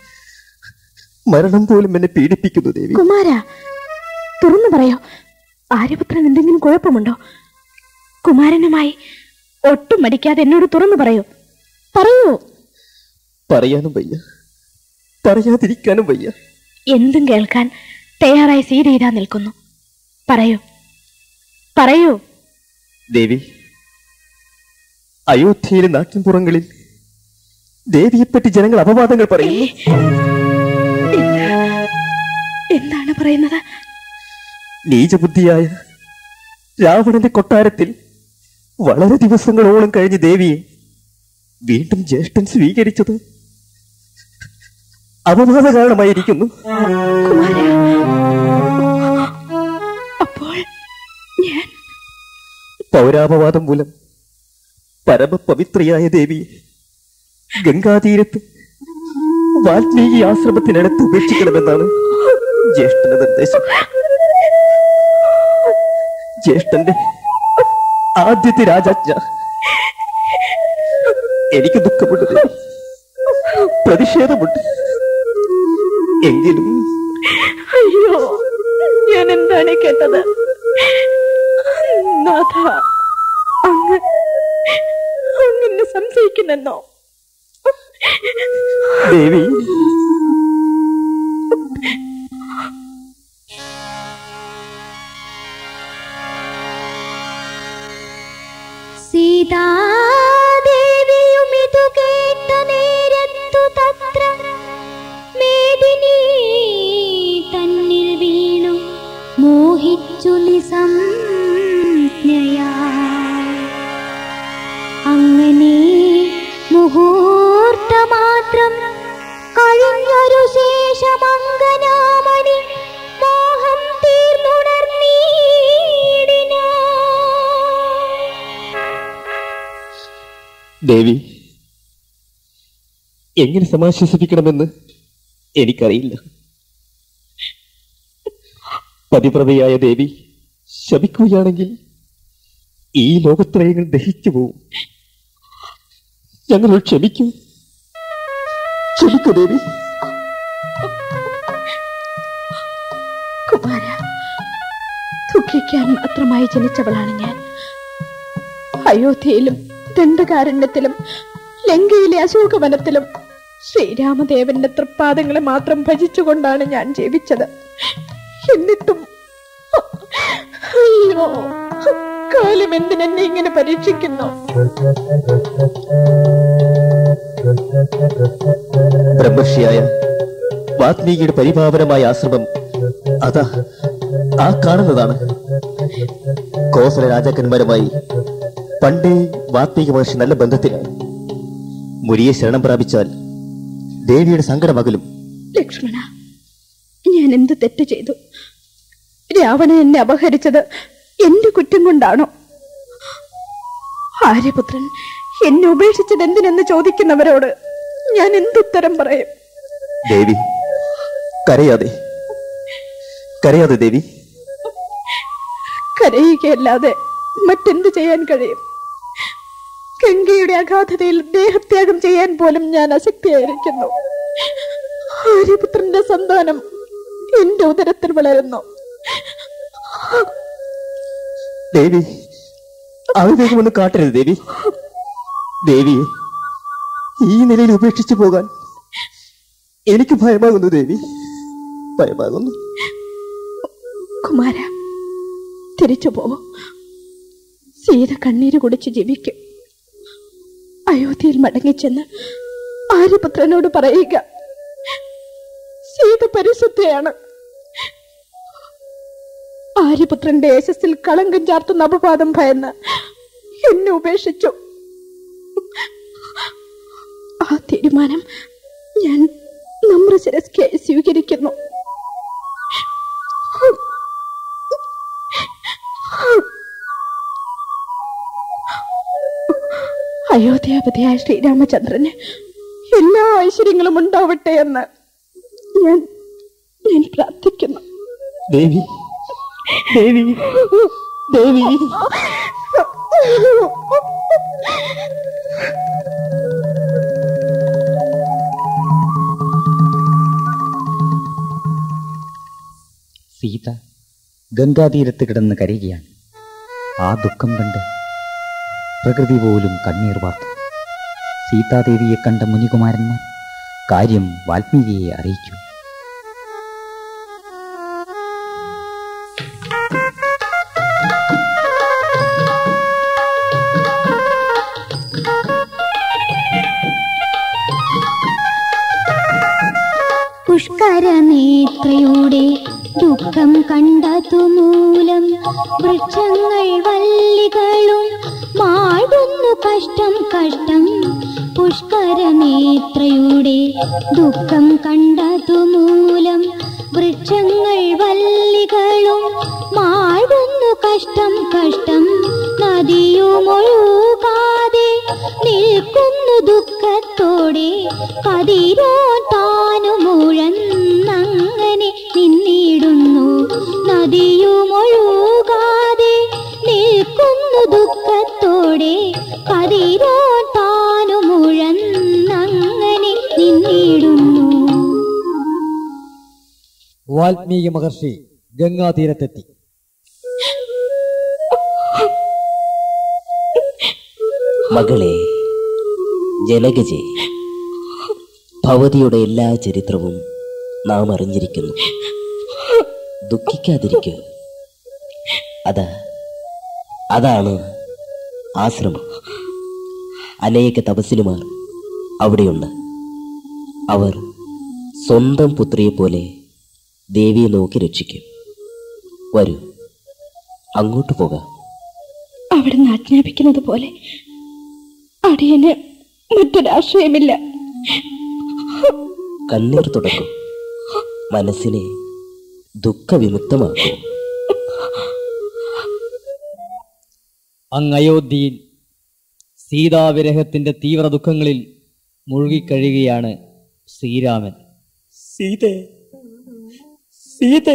മരണം പോലും എന്നെ പീഡിപ്പിക്കുന്നു ദേവി കുമാര തുറന്നു പറയോ ആര്യപുത്രൻ എന്തെങ്കിലും കുഴപ്പമുണ്ടോ കുമാരനുമായി ഒട്ടും മടിക്കാതെ എന്നോട് തുറന്നു പറയൂ പറയൂ പറയാനും വയ്യ പറയാതിരിക്കാനും വയ്യ എന്തും കേൾക്കാൻ തയ്യാറായി സീത ഇതാ നിൽക്കുന്നു പറയൂ പറയൂ ദേവി അയോധ്യയിലെ നാട്ടിൻപുറങ്ങളിൽ ദേവിയെപ്പറ്റി ജനങ്ങൾ അപവാദങ്ങൾ പറയുന്നു എന്താണ് പറയുന്നത് നീചബുദ്ധിയായ രാവണന്റെ കൊട്ടാരത്തിൽ വളരെ ദിവസങ്ങളോളം കഴിഞ്ഞ് ദേവിയെ വീണ്ടും ജ്യേഷ്ഠൻ സ്വീകരിച്ചത് അപവാദ കാരണമായിരിക്കുന്നു കുമാര അപ്പോൾ ഞാൻ പൗരാപവാദം മൂലം പരമപവിത്രയായ ദേവിയെ ഗംഗാതീരത്ത് വാൽമീകി ആശ്രമത്തിനടുത്ത് ഉപേക്ഷിക്കണമെന്നാണ് ജ്യേഷ്ഠന്റെ നിർദ്ദേശം ജ്യേഷ്ഠന്റെ ആദ്യത്തെ രാജാജ്ഞ എനിക്ക് ദുഃഖമുണ്ട് ദേവി. പ്രതിഷേധമുണ്ട് എങ്കിലും അയ്യോ ഞാൻ എന്താണ് കേട്ടത് നാഥ അങ്ങ് അങ്ങനെ സംശയിക്കുന്നെന്നോ ദേവി സീതാദേവിയുമിതു കേട്ട നേരത്തു തത്ര മേദിനി തന്നിൽ വീണു മോഹിച്ചു നിസംജ്ഞയാ അങ്ങനെ മുഹൂർത്തമാത്രം കഴിഞ്ഞൊരു ശേഷമംഗനാമണി മോഹം തീർന്നുണർന്നീടിനാ ദേവി എങ്ങനെ സമാശ്വസിപ്പിക്കണമെന്ന് എനിക്കറിയില്ല പതിപ്രതയായ ദേവി ശപിക്കുകയാണെങ്കിൽ ഈ ലോകത്രയങ്ങൾ ദഹിച്ചു പോവും ഞങ്ങളോട് ക്ഷമിക്കൂ ക്ഷമിക്കൂ ദേവി കുമാര ദുഃഖിക്കാൻ മാത്രമായി ജനിച്ചവളാണ് ഞാൻ അയോധ്യയിലും ദണ്ഡകാരണ്യത്തിലും ലങ്കയിലെ അശോകവനത്തിലും ശ്രീരാമദേവന്റെ തൃപ്പാദങ്ങളെ മാത്രം ഭജിച്ചുകൊണ്ടാണ് ഞാൻ ജീവിച്ചത് എന്നിട്ടും അയ്യോ കാലം എന്തിനെന്നെ ഇങ്ങനെ പരീക്ഷിക്കുന്നു ബ്രഹ്മർഷിയായ വാത്മീകിയുടെ പരിപാവനമായ ആശ്രമം അതാ ആ കാണുന്നതാണ് കോസല രാജാക്കന്മാരുമായി പണ്ടേ വാത്മീക മഹർഷി നല്ല ബന്ധത്തിലാണ് മുരിയെ ശരണം പ്രാപിച്ചാൽ ദേവിയുടെ സങ്കടമകലും ലക്ഷ്മണ ഞാൻ എന്ത് തെറ്റ് ചെയ്തു രാവണൻ എന്നെ അപഹരിച്ചത് എന്റെ കുറ്റം കൊണ്ടാണോ ആര്യപുത്രൻ എന്നെ ഉപേക്ഷിച്ചത് എന്തിനെന്ന് ചോദിക്കുന്നവരോട് ഞാൻ എന്തുത്തരം പറയും ദേവി കരയാതെ കരയാതെ ദേവി കരയുകയല്ലാതെ മറ്റെന്ത് ചെയ്യാൻ കഴിയും ഗംഗയുടെ അഗാധതയിൽ ദേഹത്യാഗം ചെയ്യാൻ പോലും ഞാൻ അശക്തിയായിരിക്കുന്നു ആര്യപുത്രന്റെ സന്താനം എന്റെ ഉദരത്തിൽ വളരുന്നു ദേവി അവിവേകമൊന്നും കാട്ടരുത് ദേവി ദേവിയെ ഈ നിലയിൽ ഉപേക്ഷിച്ചു പോകാൻ എനിക്ക് ഭയമാകുന്നു ദേവി ഭയമാകുന്നു കുമാര തിരിച്ചു പോവോ സീത കണ്ണീര് കുടിച്ച് ജീവിക്കും അയോധ്യയിൽ മടങ്ങിച്ചെന്ന് ആര്യപുത്രനോട് പറയുക സീത പരിശുദ്ധയാണ് ആര്യപുത്രന്റെ യശസ്സിൽ കളങ്കം ചാർത്തുന്ന അപവാദം ഭയന്ന് എന്നെ ഉപേക്ഷിച്ചു ആ തീരുമാനം ഞാൻ നമ്രശിരസ്കായി സ്വീകരിക്കുന്നു അയോധ്യാപതിയായ ശ്രീരാമചന്ദ്രന് എല്ലാ ഐശ്വര്യങ്ങളും ഉണ്ടാവട്ടെ എന്ന് ഞാൻ ഞാൻ പ്രാർത്ഥിക്കുന്നു ദേവി ദേവി ദേവി സീത ഗംഗാതീരത്ത് കിടന്ന് കരയുകയാണ് ആ ദുഃഖം കണ്ട് പ്രകൃതി പോലും കണ്ണീർ വാർത്തു സീതാദേവിയെ കണ്ട മുനികുമാരന്മാർ കാര്യം വാൽമീകിയെ അറിയിച്ചു പുഷ്കരനേത്രയുടെ ദുഃഖം കണ്ടതുമൂലം വൃക്ഷങ്ങൾ വല്ലികളും മാഴുന്നു കഷ്ടം കഷ്ടം പുഷ്കരനേത്രയുടെ ദുഃഖം കണ്ടതുമൂലം വൃക്ഷങ്ങൾ വല്ലികളും മാഴുന്നു കഷ്ടം കഷ്ടം നദിയുമൊഴുകാതെ നിൽക്കുന്നു ദുഃഖത്തോടെ കതിരോ താനുമുഴന്നങ്ങനെ നിന്നിടുന്നു നദിയുമൊഴുകാതെ നിൽക്കുന്നു ദുഃഖത്തോടെ കതിരോ താനുമുഴന്നങ്ങനെ നിന്നിടുന്നു വാൽമീകി മഹർഷി ഗംഗാതീരത്തെത്തി മകളെ ജനകജെ ഭവതിയുടെ എല്ലാ ചരിത്രവും നാം അറിഞ്ഞിരിക്കുന്നു ദുഃഖിക്കാതിരിക്കുക അതാ അതാണ് ആശ്രമം അനേക തപസ്സിനുമാർ അവിടെയുണ്ട് അവർ സ്വന്തം പുത്രിയെ പോലെ ദേവിയെ നോക്കി രക്ഷിക്കും വരൂ അങ്ങോട്ട് പോകാം അവിടുന്ന് ആജ്ഞാപിക്കുന്നത് പോലെ അടിയന് മറ്റൊരാശ്രയമില്ല കണ്ണീർ തുടക്കും മനസ്സിനെ ദുഃഖവിമുക്തമാക്കും അങ്ങ് അയോധ്യയിൽ സീതാവിരഹത്തിന്റെ തീവ്ര ദുഃഖങ്ങളിൽ മുഴുകിക്കഴിയുകയാണ് ശ്രീരാമൻ സീതേ സീതേ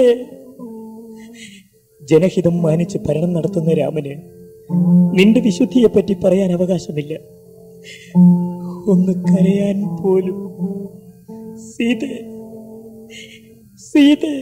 ജനഹിതം മാനിച്ച് ഭരണം നടത്തുന്ന രാമന് നിന്റെ വിശുദ്ധിയെ പറ്റി പറയാൻ അവകാശമില്ല ഒന്ന് കരയാൻ പോലും സീതേ സീതേ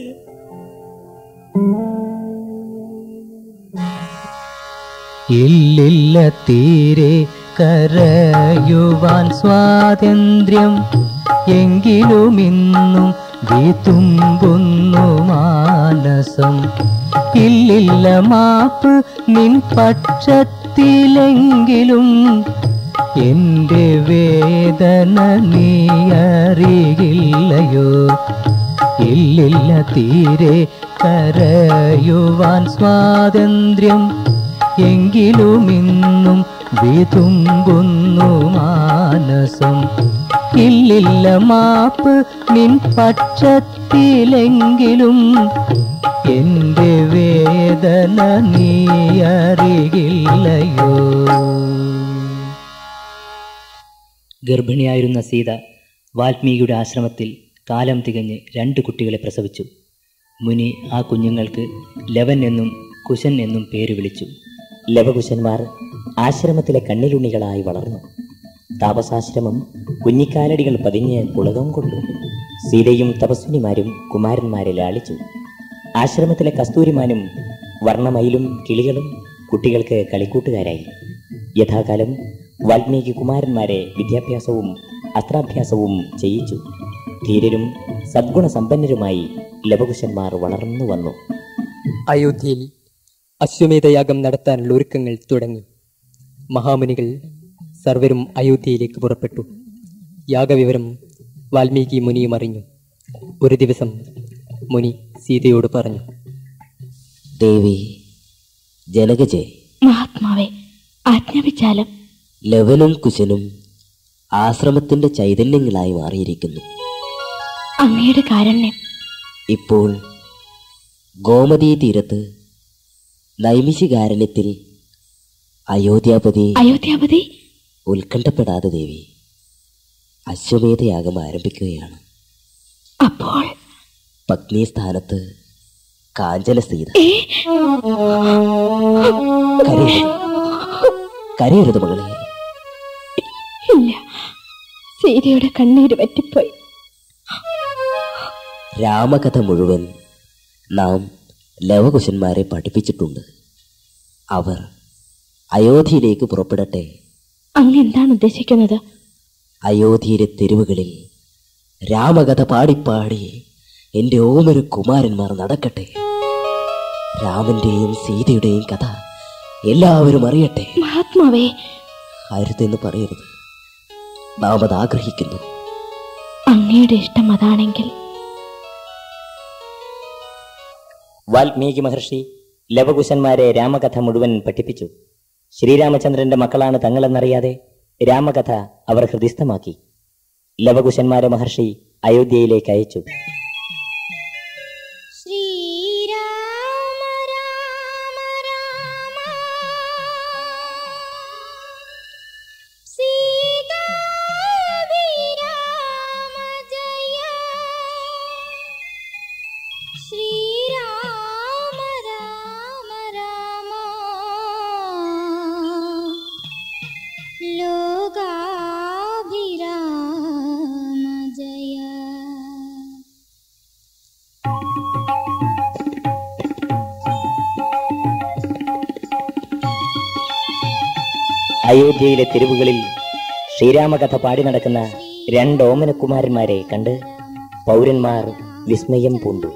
ഇല്ലില്ല തീരെ കരയുവാൻ സ്വാതന്ത്ര്യം എങ്കിലും ഇന്നും വിതുമ്പുന്നു മാനസം ഇല്ലില്ല മാപ്പ് നിൻ പക്ഷത്തിലെങ്കിലും എന്റെ വേദന നീ അറിയില്ലയോ ഇല്ലില്ല തീരെ കരയുവാൻ സ്വാതന്ത്ര്യം എങ്കിലും ഇന്നും വിതുമ്പുന്നു മാനസം ഇല്ലില്ല മാപ്പ് നിൻ പക്ഷത്തിലെങ്കിലും എന്റെ വേദന നീ അറിയില്ലയോ ഗർഭിണിയായിരുന്ന സീത വാൽമീകിയുടെ ആശ്രമത്തിൽ കാലം തികഞ്ഞ് രണ്ട് കുട്ടികളെ പ്രസവിച്ചു മുനി ആ കുഞ്ഞുങ്ങൾക്ക് ലവൻ എന്നും കുശൻ എന്നും പേര് വിളിച്ചു ലവകുശന്മാർ ആശ്രമത്തിലെ കണ്ണിലുണ്ണികളായി വളർന്നു താപസാശ്രമം കുഞ്ഞിക്കാലടികൾ പതിഞ്ഞ് പുളകം കൊണ്ടു സീതയും തപസ്വിനിമാരും കുമാരന്മാരെ ലാളിച്ചു ആശ്രമത്തിലെ കസ്തൂരിമാനും വർണ്ണമയിലും കിളികളും കുട്ടികൾക്ക് കളിക്കൂട്ടുകാരായി യഥാകാലം വാൽമീകി കുമാരന്മാരെ വിദ്യാഭ്യാസവും അസ്ത്രാഭ്യാസവും ചെയ്യിച്ചു ധീരരും സദ്ഗുണസമ്പന്നരുമായി ലവകുശന്മാർ വളർന്നു വന്നു അയോധ്യയിൽ അശ്വമേധയാഗം നടത്താനുള്ള ഒരുക്കങ്ങൾ തുടങ്ങി മഹാമുനികൾ സർവരും അയോധ്യയിലേക്ക് പുറപ്പെട്ടു യാഗവിവരം വാൽമീകി മുനിയും അറിഞ്ഞു ഒരു ദിവസം മുനി സീതയോട് പറഞ്ഞു ദേവി ജനകജെ മഹാത്മാവെ ആജ്ഞാപിച്ചാലും ലവനും കുശനും ആശ്രമത്തിന്റെ ചൈതന്യങ്ങളായി മാറിയിരിക്കുന്നു അങ്ങയുടെ കാരുണ്യം ഇപ്പോൾ ഗോമതീ തീരത്ത് നൈമിഷികാരണ്യത്തിൽ അയോധ്യാപതി അയോധ്യാപതി ഉത്കണ്ഠപ്പെടാതെ ദേവി അശ്വമേധയാഗം ആരംഭിക്കുകയാണ് അപ്പോൾ പത്നി സ്ഥാനത്ത് കാഞ്ചന സീത ഏ കരയരുത് കരയരുത് മകളെ ഇല്ല സീതയുടെ കണ്ണീര് പറ്റിപ്പോയി രാമകഥ മുഴുവൻ നാം ലവകുശന്മാരെ പഠിപ്പിച്ചിട്ടുണ്ട് അവർ അയോധ്യയിലേക്ക് പുറപ്പെടട്ടെ അങ്ങ് എന്താണ് ഉദ്ദേശിക്കുന്നത് അയോധ്യയിലെ തെരുവുകളിൽ രാമകഥ പാടിപ്പാടി എൻ്റെ ഓമന കുമാരന്മാർ നടക്കട്ടെ രാമന്റെയും സീതയുടെയും കഥ എല്ലാവരും അറിയട്ടെ മഹാത്മാവേ അരുതെന്ന് പറയരുത് നാം അത് ആഗ്രഹിക്കുന്നു അങ്ങയുടെ ഇഷ്ടം അതാണെങ്കിൽ വാൽമീകി മഹർഷി ലവകുശന്മാരെ രാമകഥ മുഴുവൻ പഠിപ്പിച്ചു ശ്രീരാമചന്ദ്രന്റെ മക്കളാണ് തങ്ങളെന്നറിയാതെ രാമകഥ അവർ ഹൃദിസ്ഥമാക്കി ലവകുശന്മാരെ മഹർഷി അയോധ്യയിലേക്ക് അയച്ചു ശ്രീരാമ രാമ രാമ സീതാഭിരാമ ജയ ശ്രീരാമ രാമ രാമ ലോകാഭിരാമ ജയ അയോധ്യയിലെ തെരുവുകളിൽ ശ്രീരാമകഥ പാടി നടക്കുന്ന രണ്ട് ഓമനകുമാരന്മാരെ കണ്ട് പൗരന്മാർ വിസ്മയം പൂണ്ടു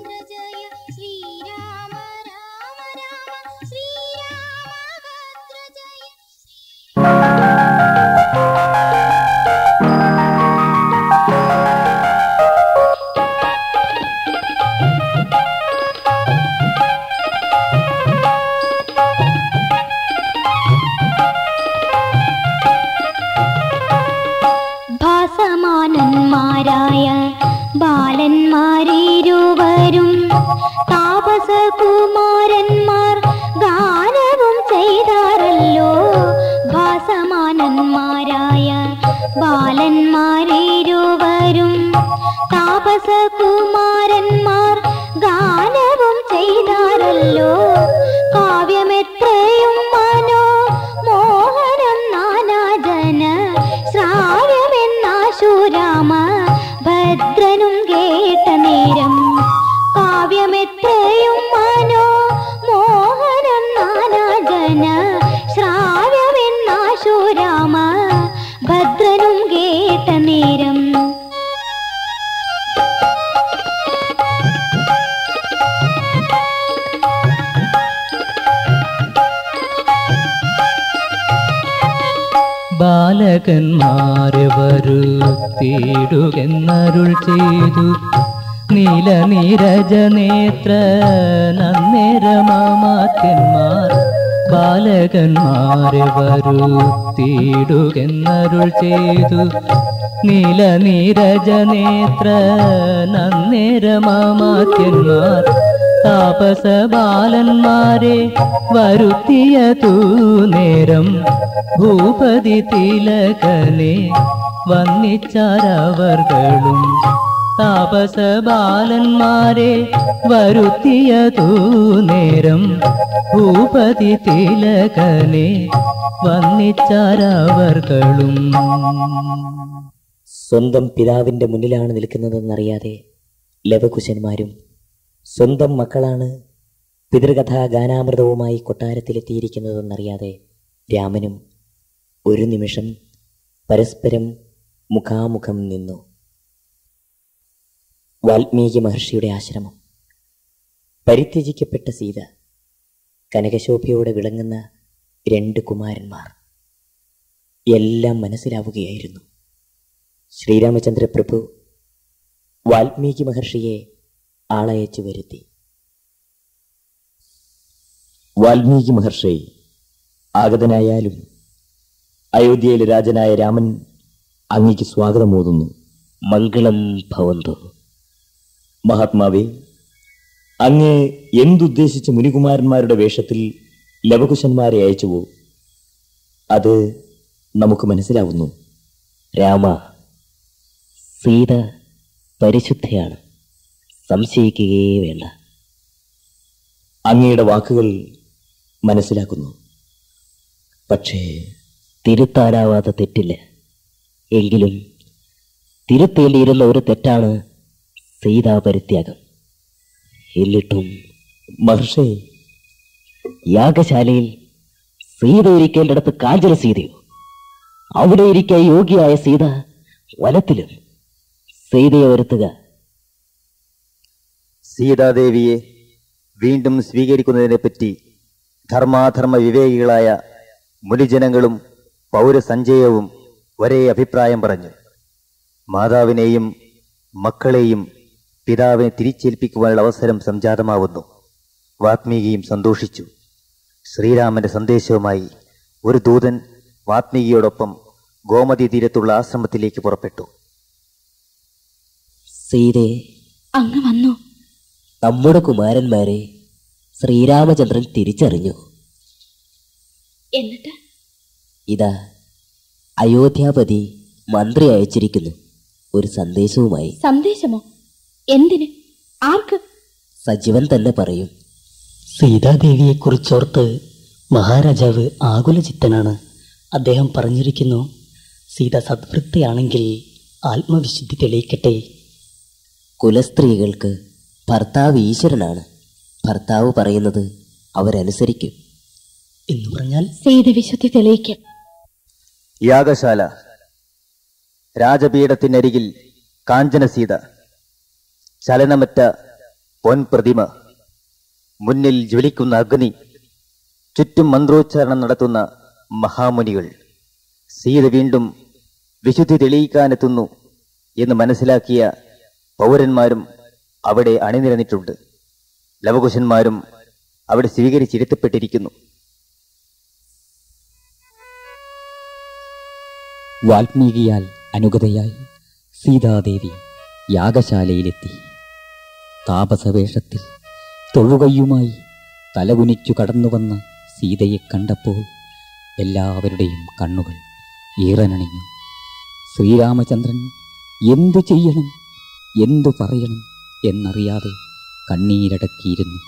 ഭാസമാനന്മാരായ ബാലന്മാരിരുവരും താപസകുമാരന്മാർ ഗാനവും ചെയ്താറല്ലോ ഭാസമാനന്മാരായ ബാലന്മാരിരുവരും താപസകുമാരന്മാർ ഗാനവും ചെയ്താറല്ലോ കാവ്യമെത്രയും മനോ മോഹനം നാനാജന ശ്രാവ്യമെന്നാശുരാമ ഭദ്രനും കേട്ട നേരം കാവ്യമെത്രയും മനോ മോഹനം നാനാജന ശ്രാവ്യമെന്നാശുരാമ ഭദ്രനും കേട്ട നേരം ബാലകന്മാരെ വരുത്തിയിടുകെന്നരുൾ ചെയ്തു നീലനീരജനേത്ര നന്നേരമാമാത്യന്മാർ ബാലകന്മാരെ വരുത്തിയിടുകെന്നരുൾ ചെയ്തു നീലനീരജനേത്ര നന്നേരമാമാത്യന്മാർ താപസ ബാലന്മാരെ വരുത്തിയതു നേരം ഭൂപതി തിലകനെ വന്നിച്ചാരവർകളും താപസ ബാലന്മാരെ വരുത്തിയതു നേരം ഭൂപതി തിലകനെ വന്നിച്ചാരവർകളും സ്വന്തം പിതാവിന്റെ മുന്നിലാണ് നിൽക്കുന്നതെന്നറിയാതെ ലവകുശന്മാരും സ്വന്തം മക്കളാണ് പിതൃകഥാ ഗാനാമൃതവുമായി കൊട്ടാരത്തിലെത്തിയിരിക്കുന്നതെന്നറിയാതെ രാമനും ഒരു നിമിഷം പരസ്പരം മുഖാമുഖം നിന്നു വാൽമീകി മഹർഷിയുടെ ആശ്രമം പരിത്യജിക്കപ്പെട്ട സീത കനകശോഭയോടെ വിളങ്ങുന്ന രണ്ട് കുമാരന്മാർ എല്ലാം മനസ്സിലാവുകയായിരുന്നു ശ്രീരാമചന്ദ്ര പ്രഭു വാൽമീകി മഹർഷിയെ ആളയച്ചു വരുത്തി വാൽമീകി മഹർഷി ആഗതനായാലും അയോധ്യയിലെ രാജനായ രാമൻ അങ്ങയ്ക്ക് സ്വാഗതമോതുന്നു മംഗളം ഭവന്തു മഹാത്മാവേ അങ്ങ് എന്തുദ്ദേശിച്ച് മുനികുമാരന്മാരുടെ വേഷത്തിൽ ലവകുശന്മാരെ അയച്ചുവോ അത് നമുക്ക് മനസ്സിലാവുന്നു രാമ സീത പരിശുദ്ധയാണ് സംശയിക്കുകയേ വേണ്ട അങ്ങയുടെ വാക്കുകൾ മനസ്സിലാക്കുന്നു പക്ഷേ തിരുത്താനാവാത്ത തെറ്റില്ല എങ്കിലും തിരുത്തേണ്ടിയിരുന്ന ഒരു തെറ്റാണ് സീതാപരിത്യാഗം എന്നിട്ടും മഹർഷി യാഗശാലയിൽ സീത ഇരിക്കേണ്ടിടത്ത് കാഞ്ചന സീതയോ അവിടെ ഇരിക്കാൻ യോഗ്യയായ സീത വനത്തിലും സീതയെ വരുത്തുക സീതാദേവിയെ വീണ്ടും സ്വീകരിക്കുന്നതിനെപ്പറ്റി ധർമാധർമ്മ വിവേകികളായ മുനിജനങ്ങളും പൗരസഞ്ചയവും ഒരേ അഭിപ്രായം പറഞ്ഞു മാതാവിനെയും മക്കളെയും പിതാവിനെ തിരിച്ചേൽപ്പിക്കുവാനുള്ള അവസരം സംജാതമാവുന്നു വാത്മീകിയും സന്തോഷിച്ചു ശ്രീരാമന്റെ സന്ദേശവുമായി ഒരു ദൂതൻ വാത്മീകിയോടൊപ്പം ഗോമതി തീരത്തുള്ള ആശ്രമത്തിലേക്ക് പുറപ്പെട്ടു സീതേ അങ്ങ് വന്നു നമ്മുടെ കുമാരന്മാരെ ശ്രീരാമചന്ദ്രൻ തിരിച്ചറിഞ്ഞു എന്നിട്ട് ഇതാ അയോധ്യാപതി മന്ത്രി അയച്ചിരിക്കുന്നു ഒരു സന്ദേശവുമായി സന്ദേശമോ എന്തിന് ആർക്ക് സജീവൻ തന്നെ പറയും സീതാദേവിയെക്കുറിച്ചോർത്ത് മഹാരാജാവ് ആകുലചിത്തനാണ് അദ്ദേഹം പറഞ്ഞിരിക്കുന്നു സീത സദ്വൃത്തയാണെങ്കിൽ ആത്മവിശുദ്ധി തെളിയിക്കട്ടെ കുലസ്ത്രീകൾക്ക് ഭർത്താവ് ഈശ്വരനാണ് ഭർത്താവ് പറയുന്നത് അവരനുസരിക്കും എന്ന് പറഞ്ഞാൽ സീത വിശുദ്ധി തെളിയിക്കും യാഗശാല രാജപീഠത്തിനരികിൽ കാഞ്ചനസീത ചലനമറ്റ പൊൻപ്രതിമ മുന്നിൽ ജ്വലിക്കുന്ന അഗ്നി ചുറ്റും മന്ത്രോച്ചാരണം നടത്തുന്ന മഹാമുനികൾ സീത വീണ്ടും വിശുദ്ധി തെളിയിക്കാനെത്തുന്നു എന്ന് മനസ്സിലാക്കിയ പൗരന്മാരും അവിടെ അണിനിരന്നിട്ടുണ്ട് ലവകുശന്മാരും അവിടെ സ്വീകരിച്ചിരുത്തപ്പെട്ടിരിക്കുന്നു വാൽമീകിയാൽ അനുഗതയായി സീതാദേവി യാഗശാലയിലെത്തി താപസവേഷത്തിൽ തൊഴുകയ്യുമായി തലകുനിച്ചു കടന്നുവന്ന സീതയെ കണ്ടപ്പോൾ എല്ലാവരുടെയും കണ്ണുകൾ ഈറനണിഞ്ഞു ശ്രീരാമചന്ദ്രൻ എന്തു ചെയ്യണം എന്തു പറയണം എന്നറിയാതെ കണ്ണീരടക്കിയിരുന്നു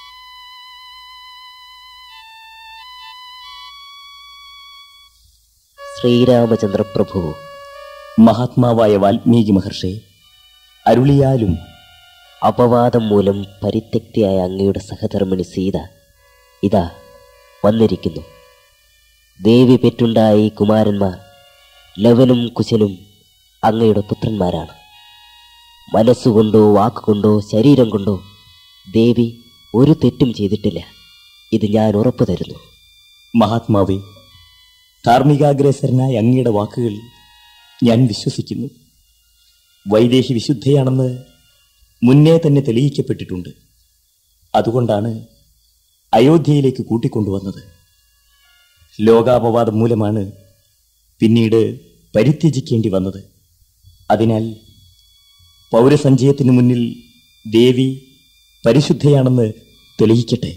ശ്രീരാമചന്ദ്ര പ്രഭു മഹാത്മാവായ വാൽമീകി മഹർഷി അരുളിയാലും അപവാദം മൂലം പരിത്യക്തിയായ അങ്ങയുടെ സഹധർമ്മിണി സീത ഇതാ വന്നിരിക്കുന്നു ദേവി പെറ്റുണ്ടായ ഈ കുമാരന്മാർ ലവനും കുശനും അങ്ങയുടെ പുത്രന്മാരാണ് മനസ്സുകൊണ്ടോ വാക്കുകൊണ്ടോ ശരീരം കൊണ്ടോ ദേവി ഒരു തെറ്റും ചെയ്തിട്ടില്ല ഇത് ഞാൻ ഉറപ്പു തരുന്നു മഹാത്മാവേ ധാർമ്മികാഗ്രേസരനായ അങ്ങയുടെ വാക്കുകൾ ഞാൻ വിശ്വസിക്കുന്നു വൈദേഹി വിശുദ്ധയാണെന്ന് മുന്നേ തന്നെ തെളിയിക്കപ്പെട്ടിട്ടുണ്ട് അതുകൊണ്ടാണ് അയോധ്യയിലേക്ക് കൂട്ടിക്കൊണ്ടുവന്നത് ലോകാപവാദം മൂലമാണ് പിന്നീട് പരിത്യജിക്കേണ്ടി വന്നത് അതിനാൽ പൗരസഞ്ചയത്തിനു മുന്നിൽ ദേവി പരിശുദ്ധയാണെന്ന് തെളിയിക്കട്ടെ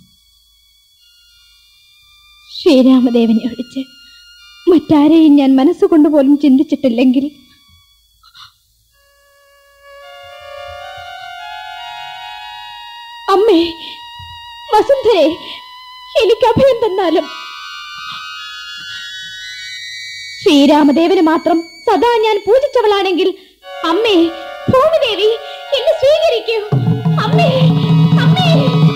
ശ്രീരാമദേവനെ ഒഴിച്ച് മറ്റാരെയും ഞാൻ മനസ്സുകൊണ്ട് പോലും ചിന്തിച്ചിട്ടില്ലെങ്കിൽ അമ്മേ വസുന്ധരെ എനിക്ക് അഭയം തന്നാലും ശ്രീരാമദേവന് മാത്രം സദാ ഞാൻ പൂജിച്ചവളാണെങ്കിൽ അമ്മേ ഭൂമിദേവി എന്നെ സ്വീകരിക്കൂ അമ്മേ അമ്മേ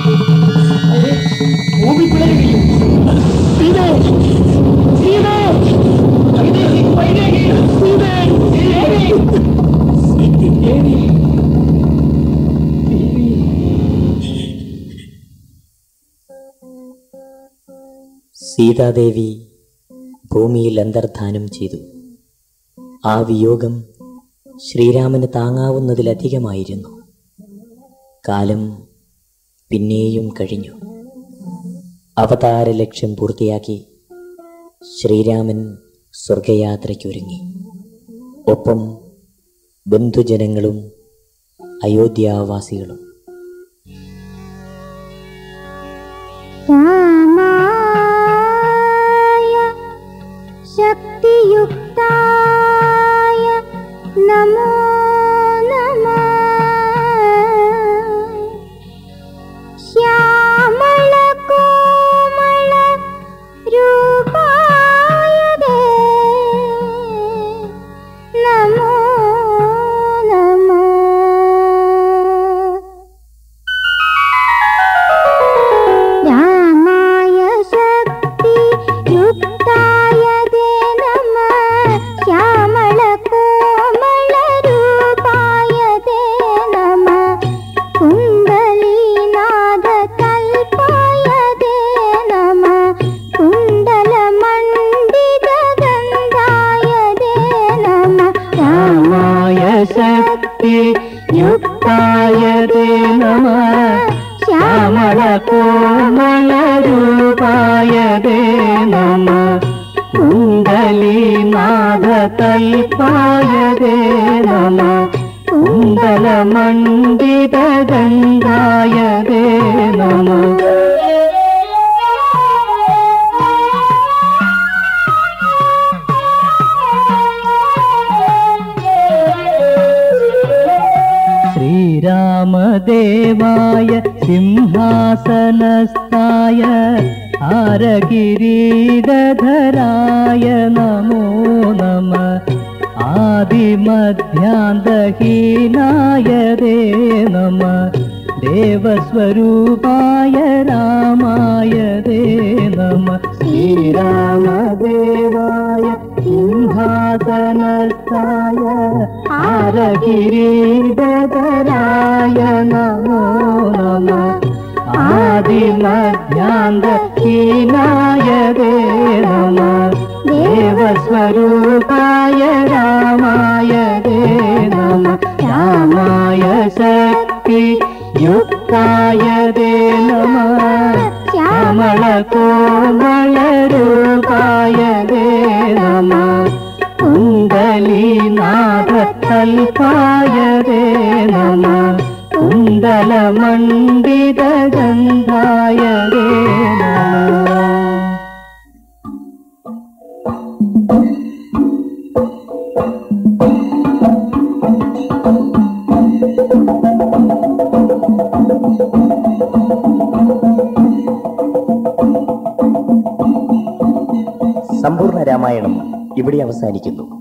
ഭൂമി പിളരുകയും സീതേ സീതേ വൈദേഹി വൈദേഹി സീതേ ദേവി ദേവി സീതാദേവി ഭൂമിയിൽ അന്തർധാനം ചെയ്തു ആ വിയോഗം ശ്രീരാമന് താങ്ങാവുന്നതിലധികമായിരുന്നു കാലം പിന്നെയും കഴിഞ്ഞു അവതാര ലക്ഷ്യം പൂർത്തിയാക്കി ശ്രീരാമൻ സ്വർഗയാത്രയ്ക്കൊരുങ്ങി ഒപ്പം ബന്ധുജനങ്ങളും അയോധ്യാവാസികളും रामाय शक्तियुक्ताय नमो नमः श्यामलकोमल रूपाय ते नमो नमः रामाय शक्तियुक्ताय ते नमः श्यामलकोमलरूपाय കുണ്ടലീനാഥ തൽപായതേ നമ കുണ്ടലമണ്ഡിത ഗംഗായതേ നമ ശ്രീരാമദേവായ സിംഹാസനസ്ഥായ ആരകിരീടധരായ നമോ നമ ആദിമധ്യാന്തഹീനായ ദേ നമ ദേവസ്വരൂപായ രാമായ ദേ നമ ശ്രീരാമദേവായ സിംഹാസനസ്ഥായ ആരകിരീടധരായ നമോ നമ ആദിമധ്യാന്തഹീനായ ദേ നമ ദേവസ്വരൂപായ രാമായ ദേ നമ രാമായ ശക്തി യുക്തായ ദേ നമ ശ്യാമള കോമള രൂപായ ദേ നമ കുണ്ടലീനാഥ കൽപ്പായ ദേ നമ കുണ്ടലമണ്ഡിത ഗന്ധായ ദേ നമ സമ്പൂർണ്ണ രാമായണം ഇവിടെ അവസാനിക്കുന്നു